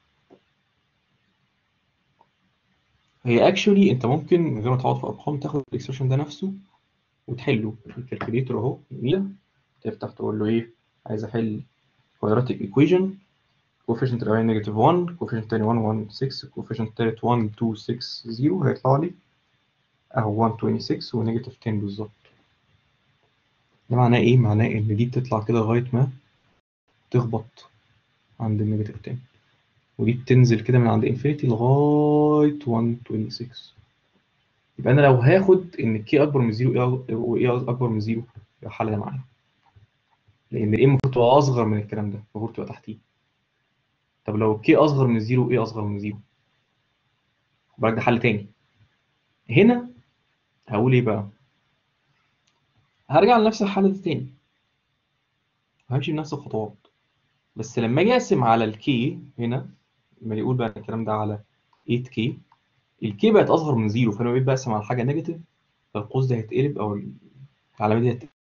هي اكشولي انت ممكن من غير ما تقعد في ارقام تاخد الاكسبريشن ده نفسه وتحله الكالكوليتر اهو جميله تفتح تقول له ايه عايز احل كوادراتيك ايكويشن coefficient الاولاني نيجاتيف 1 coefficient التاني 1 1 6 coefficient التالت 1 2 6 0 هيطلع لي اهو 126 ونيجاتيف 10 بالظبط ده معناه ايه؟ معناه ان دي بتطلع كده لغايه ما تخبط عند النيجاتيف 10 ودي بتنزل كده من عند انفينيتي لغايه 126 يبقى انا لو هاخد ان الكي اكبر من زيرو وايه اكبر من زيرو يبقى الحل ده معايا لان الايه المفروض تبقى اصغر من الكلام ده المفروض تبقى تحتيه طب لو الكي اصغر من زيرو ايه اصغر من زيرو بالك ده حل تاني هنا هقول ايه بقى هرجع لنفس الحل ده تاني وهمشي بنفس الخطوات بس لما اجي اقسم على الكي هنا لما يقول بقى الكلام ده على 8 كي الكي بقت اصغر من زيرو فانا بقيت بقسم على حاجه نيجاتيف فالقوس ده هيتقلب او العلامه دي هتقلب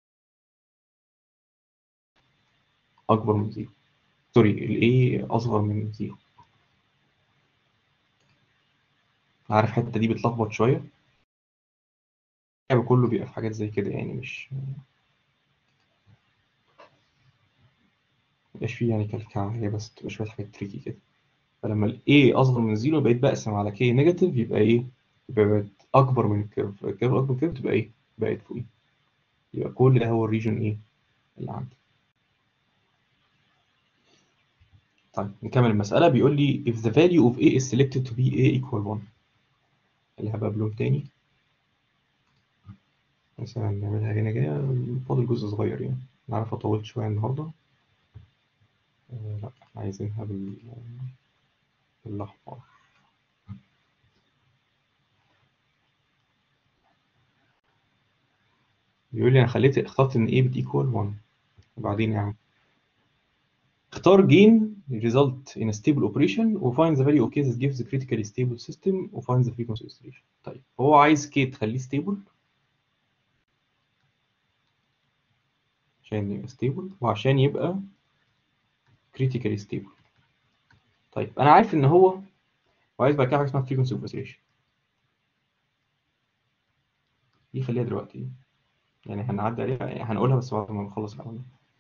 اكبر من زيرو سوري الاي اصغر من زيرو عارف الحته دي بتلخبط شويه اللعب كله بيبقى في حاجات زي كده يعني مش مبقاش فيه يعني كلكعة هي بس تبقى شوية حاجات تريكي كده فلما ال A أصغر من زيرو بقيت بقسم على K نيجاتيف يبقى إيه؟ يبقى بقت أكبر من الكيرف الكيرف أكبر من الكيرف تبقى إيه؟ بقت فوقيه يبقى كل ده هو الريجن إيه؟ اللي عندي طيب نكمل المسألة بيقول لي if the value of A is selected to be A equal 1 اللي هبقى بلون تاني مثلا نعملها هنا كده فاضل جزء صغير يعني أنا عارف طولت شوية النهاردة آه لا احنا عايزينها بال بالأحمر بيقول لي أنا خليت اخترت إن A بتيكوال 1 وبعدين يعني اختار gain result in a stable operation و find the value of k that gives the critically stable system و find the frequency oscillation طيب هو عايز k تخليه stable عشان يبقى stable وعشان يبقى critically stable طيب انا عارف ان هو وعايز بقى كده حاجه اسمها frequency oscillation دي خليها دلوقتي يعني هنعدي عليها يعني هنقولها بس بعد ما نخلص الأول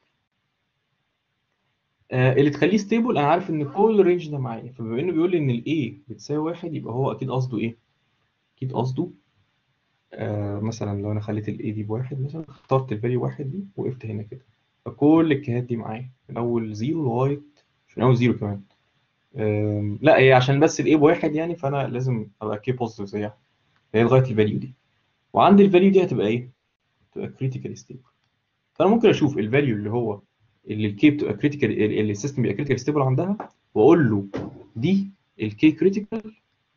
آه اللي تخليه ستيبل انا عارف ان كل الرينج ده معايا فبما انه بيقول لي ان الاي بتساوي واحد يبقى هو اكيد قصده ايه؟ اكيد قصده آه مثلا لو انا خليت الاي دي بواحد مثلا اخترت الفاليو واحد دي وقفت هنا كده فكل الكيهات دي معايا من اول زيرو لغايه مش من اول زيرو كمان آه لا هي عشان بس الاي بواحد يعني فانا لازم ابقى كي بوزيتيف زيها هي لغايه الفاليو دي وعند الفاليو دي هتبقى ايه؟ تبقى كريتيكال ستيبل فانا ممكن اشوف الفاليو اللي هو اللي الكي بتبقى كريتيكال اللي السيستم بيبقى كريتيكال ستيبل عندها واقول له دي الكي كريتيكال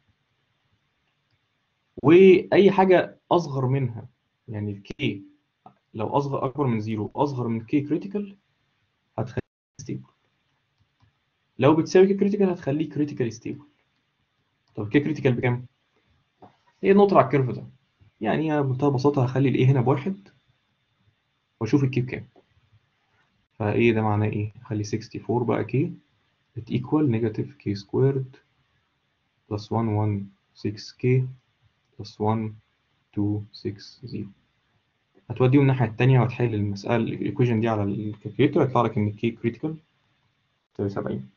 واي حاجه اصغر منها يعني الكي لو اصغر اكبر من زيرو اصغر من كي كريتيكال هتخليه ستيبل لو بتساوي كي كريتيكال هتخليه كريتيكال ستيبل طب كي كريتيكال بكام؟ هي النقطه على الكيرف ده يعني بمنتهى البساطه هخلي الايه هنا بواحد واشوف الكي بكام فايه ده معناه ايه خلي 64 بقى كي بتيكوال نيجاتيف كي سكويرد بلس 1 1 6 كي بلس 1 2 6 0 هتوديه الناحية التانية وتحل المسألة الإيكويشن دي على الكالكوليتر هيطلع لك إن كي كريتيكال تساوي 70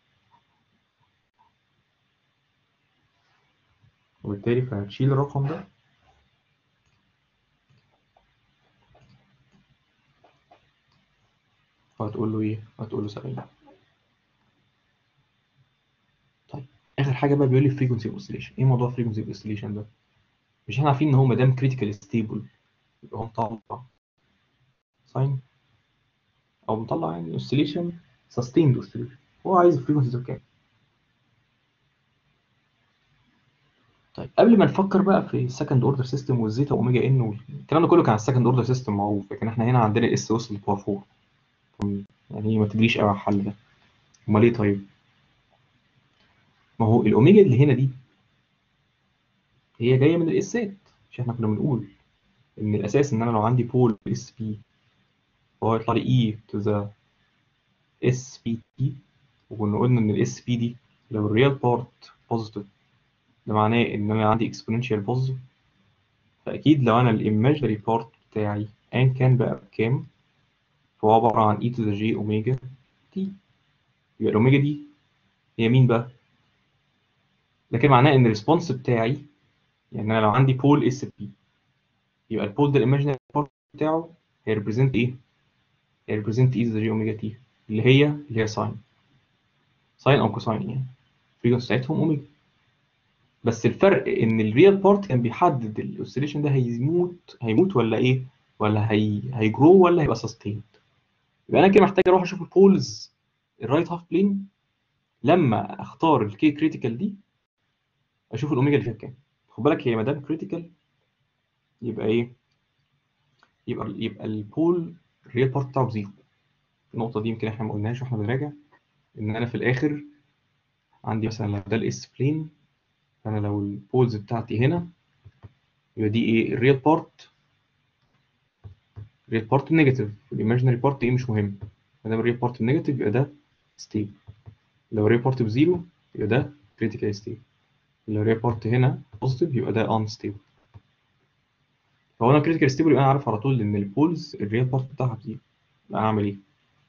وبالتالي فهتشيل الرقم ده وهتقول له ايه هتقول له 70 طيب اخر حاجه بقى بيقول لي فريكونسي اوسيليشن ايه موضوع فريكونسي اوسيليشن ده مش احنا عارفين ان هو ما دام كريتيكال ستيبل يبقى هو مطلع ساين او مطلع يعني اوسيليشن سستيند اوسيليشن هو عايز الفريكونسي بكام طيب قبل ما نفكر بقى في السكند اوردر سيستم والزيتا اوميجا ان والكلام ده كله كان على السكند اوردر سيستم معروف لكن احنا هنا عندنا الاس وصل لباور 4 يعني ما تجريش قوي على الحل ده امال ايه طيب ما هو الاوميجا اللي هنا دي هي جايه من الاسات مش احنا كنا بنقول ان الاساس ان انا لو عندي بول اس بي فهو يطلع لي اي تو ذا اس بي تي وكنا قلنا ان الاس بي دي لو الريال بارت بوزيتيف ده معناه ان انا عندي اكسبوننشال بوزيتيف فاكيد لو انا الايماجينري بارت بتاعي ايا كان بقى بكام فهو عباره عن اي تو ذا جي اوميجا تي يبقى الاوميجا دي هي مين بقى لكن معناه ان الريسبونس بتاعي يعني انا لو عندي بول اس بي يبقى البول ده الايماجينري بارت بتاعه هيريبريزنت ايه هيريبريزنت اي تو ذا جي اوميجا تي اللي هي اللي هي ساين ساين او كوساين يعني الفريكونسي بتاعتهم اوميجا بس الفرق ان الريال بارت كان بيحدد الاوسيليشن ده هيموت هيموت ولا ايه ولا هي هيجرو ولا هيبقى سستيند يبقى انا كده محتاج اروح اشوف البولز الرايت هاف بلين لما اختار الكي كريتيكال دي اشوف الاوميجا اللي فيها كام خد بالك هي ما دام كريتيكال يبقى ايه يبقى يبقى البول الريال بارت بتاعه بزيرو النقطه دي يمكن احنا ما قلناهاش واحنا بنراجع ان انا في الاخر عندي مثلا لو ده الاس بلين فانا لو البولز بتاعتي هنا يبقى دي ايه الريال بارت الريال بارت نيجاتيف والايماجينري بارت ايه مش مهم ما دام الريال بارت نيجاتيف يبقى ده ستيبل لو الريال بارت بزيرو يبقى ده كريتيكال ستيبل لو الريال بارت هنا بوزيتيف يبقى ده ان ستيبل فهو انا كريتيكال ستيبل يبقى انا عارف على طول ان البولز الريال بارت بتاعها بزيرو يبقى اعمل ايه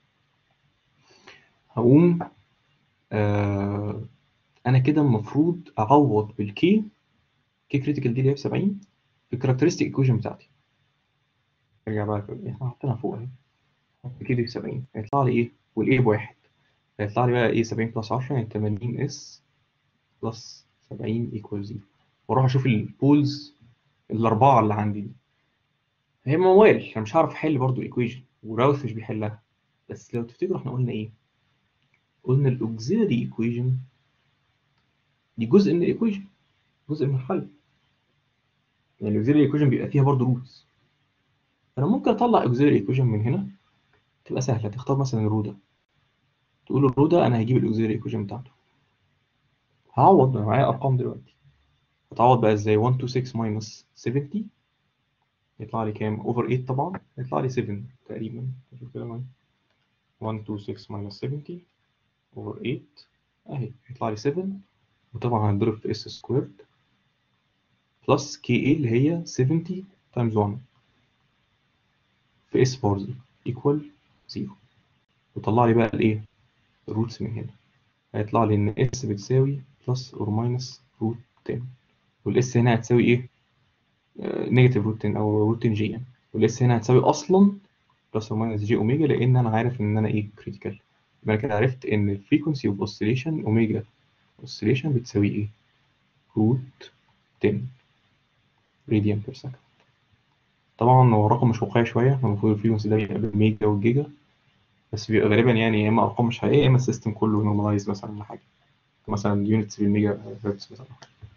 هقوم آه انا كده المفروض اعوض بالكي كي كريتيكال دي اللي هي ب 70 في الكاركترستيك ايكويشن بتاعتي ارجع بقى احنا حاطينها فوق اهي احط كي دي ب 70 هيطلع لي ايه والايه بواحد هيطلع لي بقى ايه 70 بلس 10 يعني 80 اس بلس 70 ايكوال 0 واروح اشوف البولز الاربعه اللي عندي دي هي موال انا مش هعرف احل برضو الايكويشن وراوث مش بيحلها بس لو تفتكروا احنا قلنا ايه قلنا الاوكسيلري ايكويشن دي جزء من الايكويشن جزء من الحل يعني الاوكسيلري ايكويشن بيبقى فيها برضه روتس فانا ممكن اطلع اوكسيلري ايكويشن من هنا تبقى سهله تختار مثلا الرو تقول الرو ده انا هجيب الاوكسيلري ايكويشن بتاعته هعوض انا معايا ارقام دلوقتي هتعوض بقى ازاي 126 ماينس 70 يطلع لي كام اوفر 8 طبعا يطلع لي 7 تقريبا شوف كده معايا 126 ماينس 70 اوفر 8 اهي يطلع لي 7 وطبعا هنضرب في اس سكويرد بلس كي اي اللي هي 70 تايمز 1 في اس بار زي ايكوال 0 وطلع لي بقى الايه الروتس من هنا هيطلع لي ان اس بتساوي بلس اور ماينس روت 10 والاس هنا هتساوي ايه نيجاتيف روت 10 او روت 10 جي يعني والاس هنا هتساوي اصلا بلس اور ماينس جي اوميجا لان انا عارف ان انا ايه كريتيكال يبقى انا كده عرفت ان الفريكونسي اوف اوسيليشن اوميجا اوسيليشن بتساوي ايه روت 10 راديان بير سكند طبعا هو الرقم مش واقعي شويه المفروض الفريكونسي ده بيبقى بالميجا والجيجا بس بيبقى غالبا يعني يا اما ارقام مش حقيقيه يا اما السيستم كله نورماليز مثلا ولا حاجه مثلا يونتس بالميجا هرتز مثلا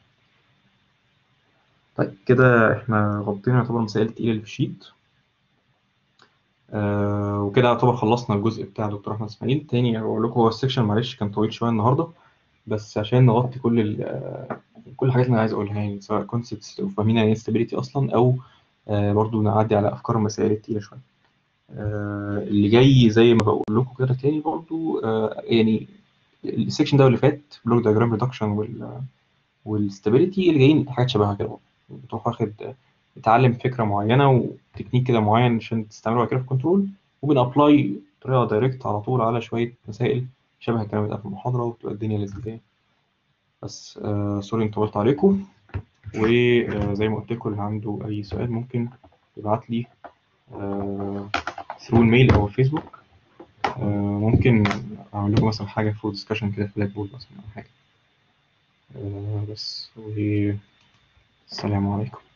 طيب كده احنا غطينا يعتبر المسائل التقيله اللي في الشيت آه وكده يعتبر خلصنا الجزء بتاع دكتور احمد اسماعيل تاني اقول لكم هو السكشن معلش كان طويل شويه النهارده بس عشان نغطي كل ال كل الحاجات اللي انا عايز اقولها يعني سواء كونسبتس وفاهمين يعني ايه ستابيليتي اصلا او آه برضو نعدي على افكار المسائل التقيله شويه آه اللي جاي زي ما بقول لكم كده تاني برضو آه يعني السكشن ده واللي فات بلوك دايجرام ريدكشن وال والستابيليتي اللي جايين حاجات شبهها كده بتروح واخد تتعلم فكره معينه وتكنيك كده معين عشان تستعمله كده في كنترول وبنابلاي بطريقه دايركت على طول على شويه مسائل شبه الكلام اللي في المحاضره وتبقى الدنيا لذيذه بس آه سوري انت طولت عليكم وزي ما قلت لكم اللي عنده اي سؤال ممكن يبعت لي آه ثرو الميل او الفيسبوك آه، ممكن أعمل لكم مثلا حاجة فور ديسكشن كده في بلاك بورد مثلا أو حاجة آه، بس والسلام عليكم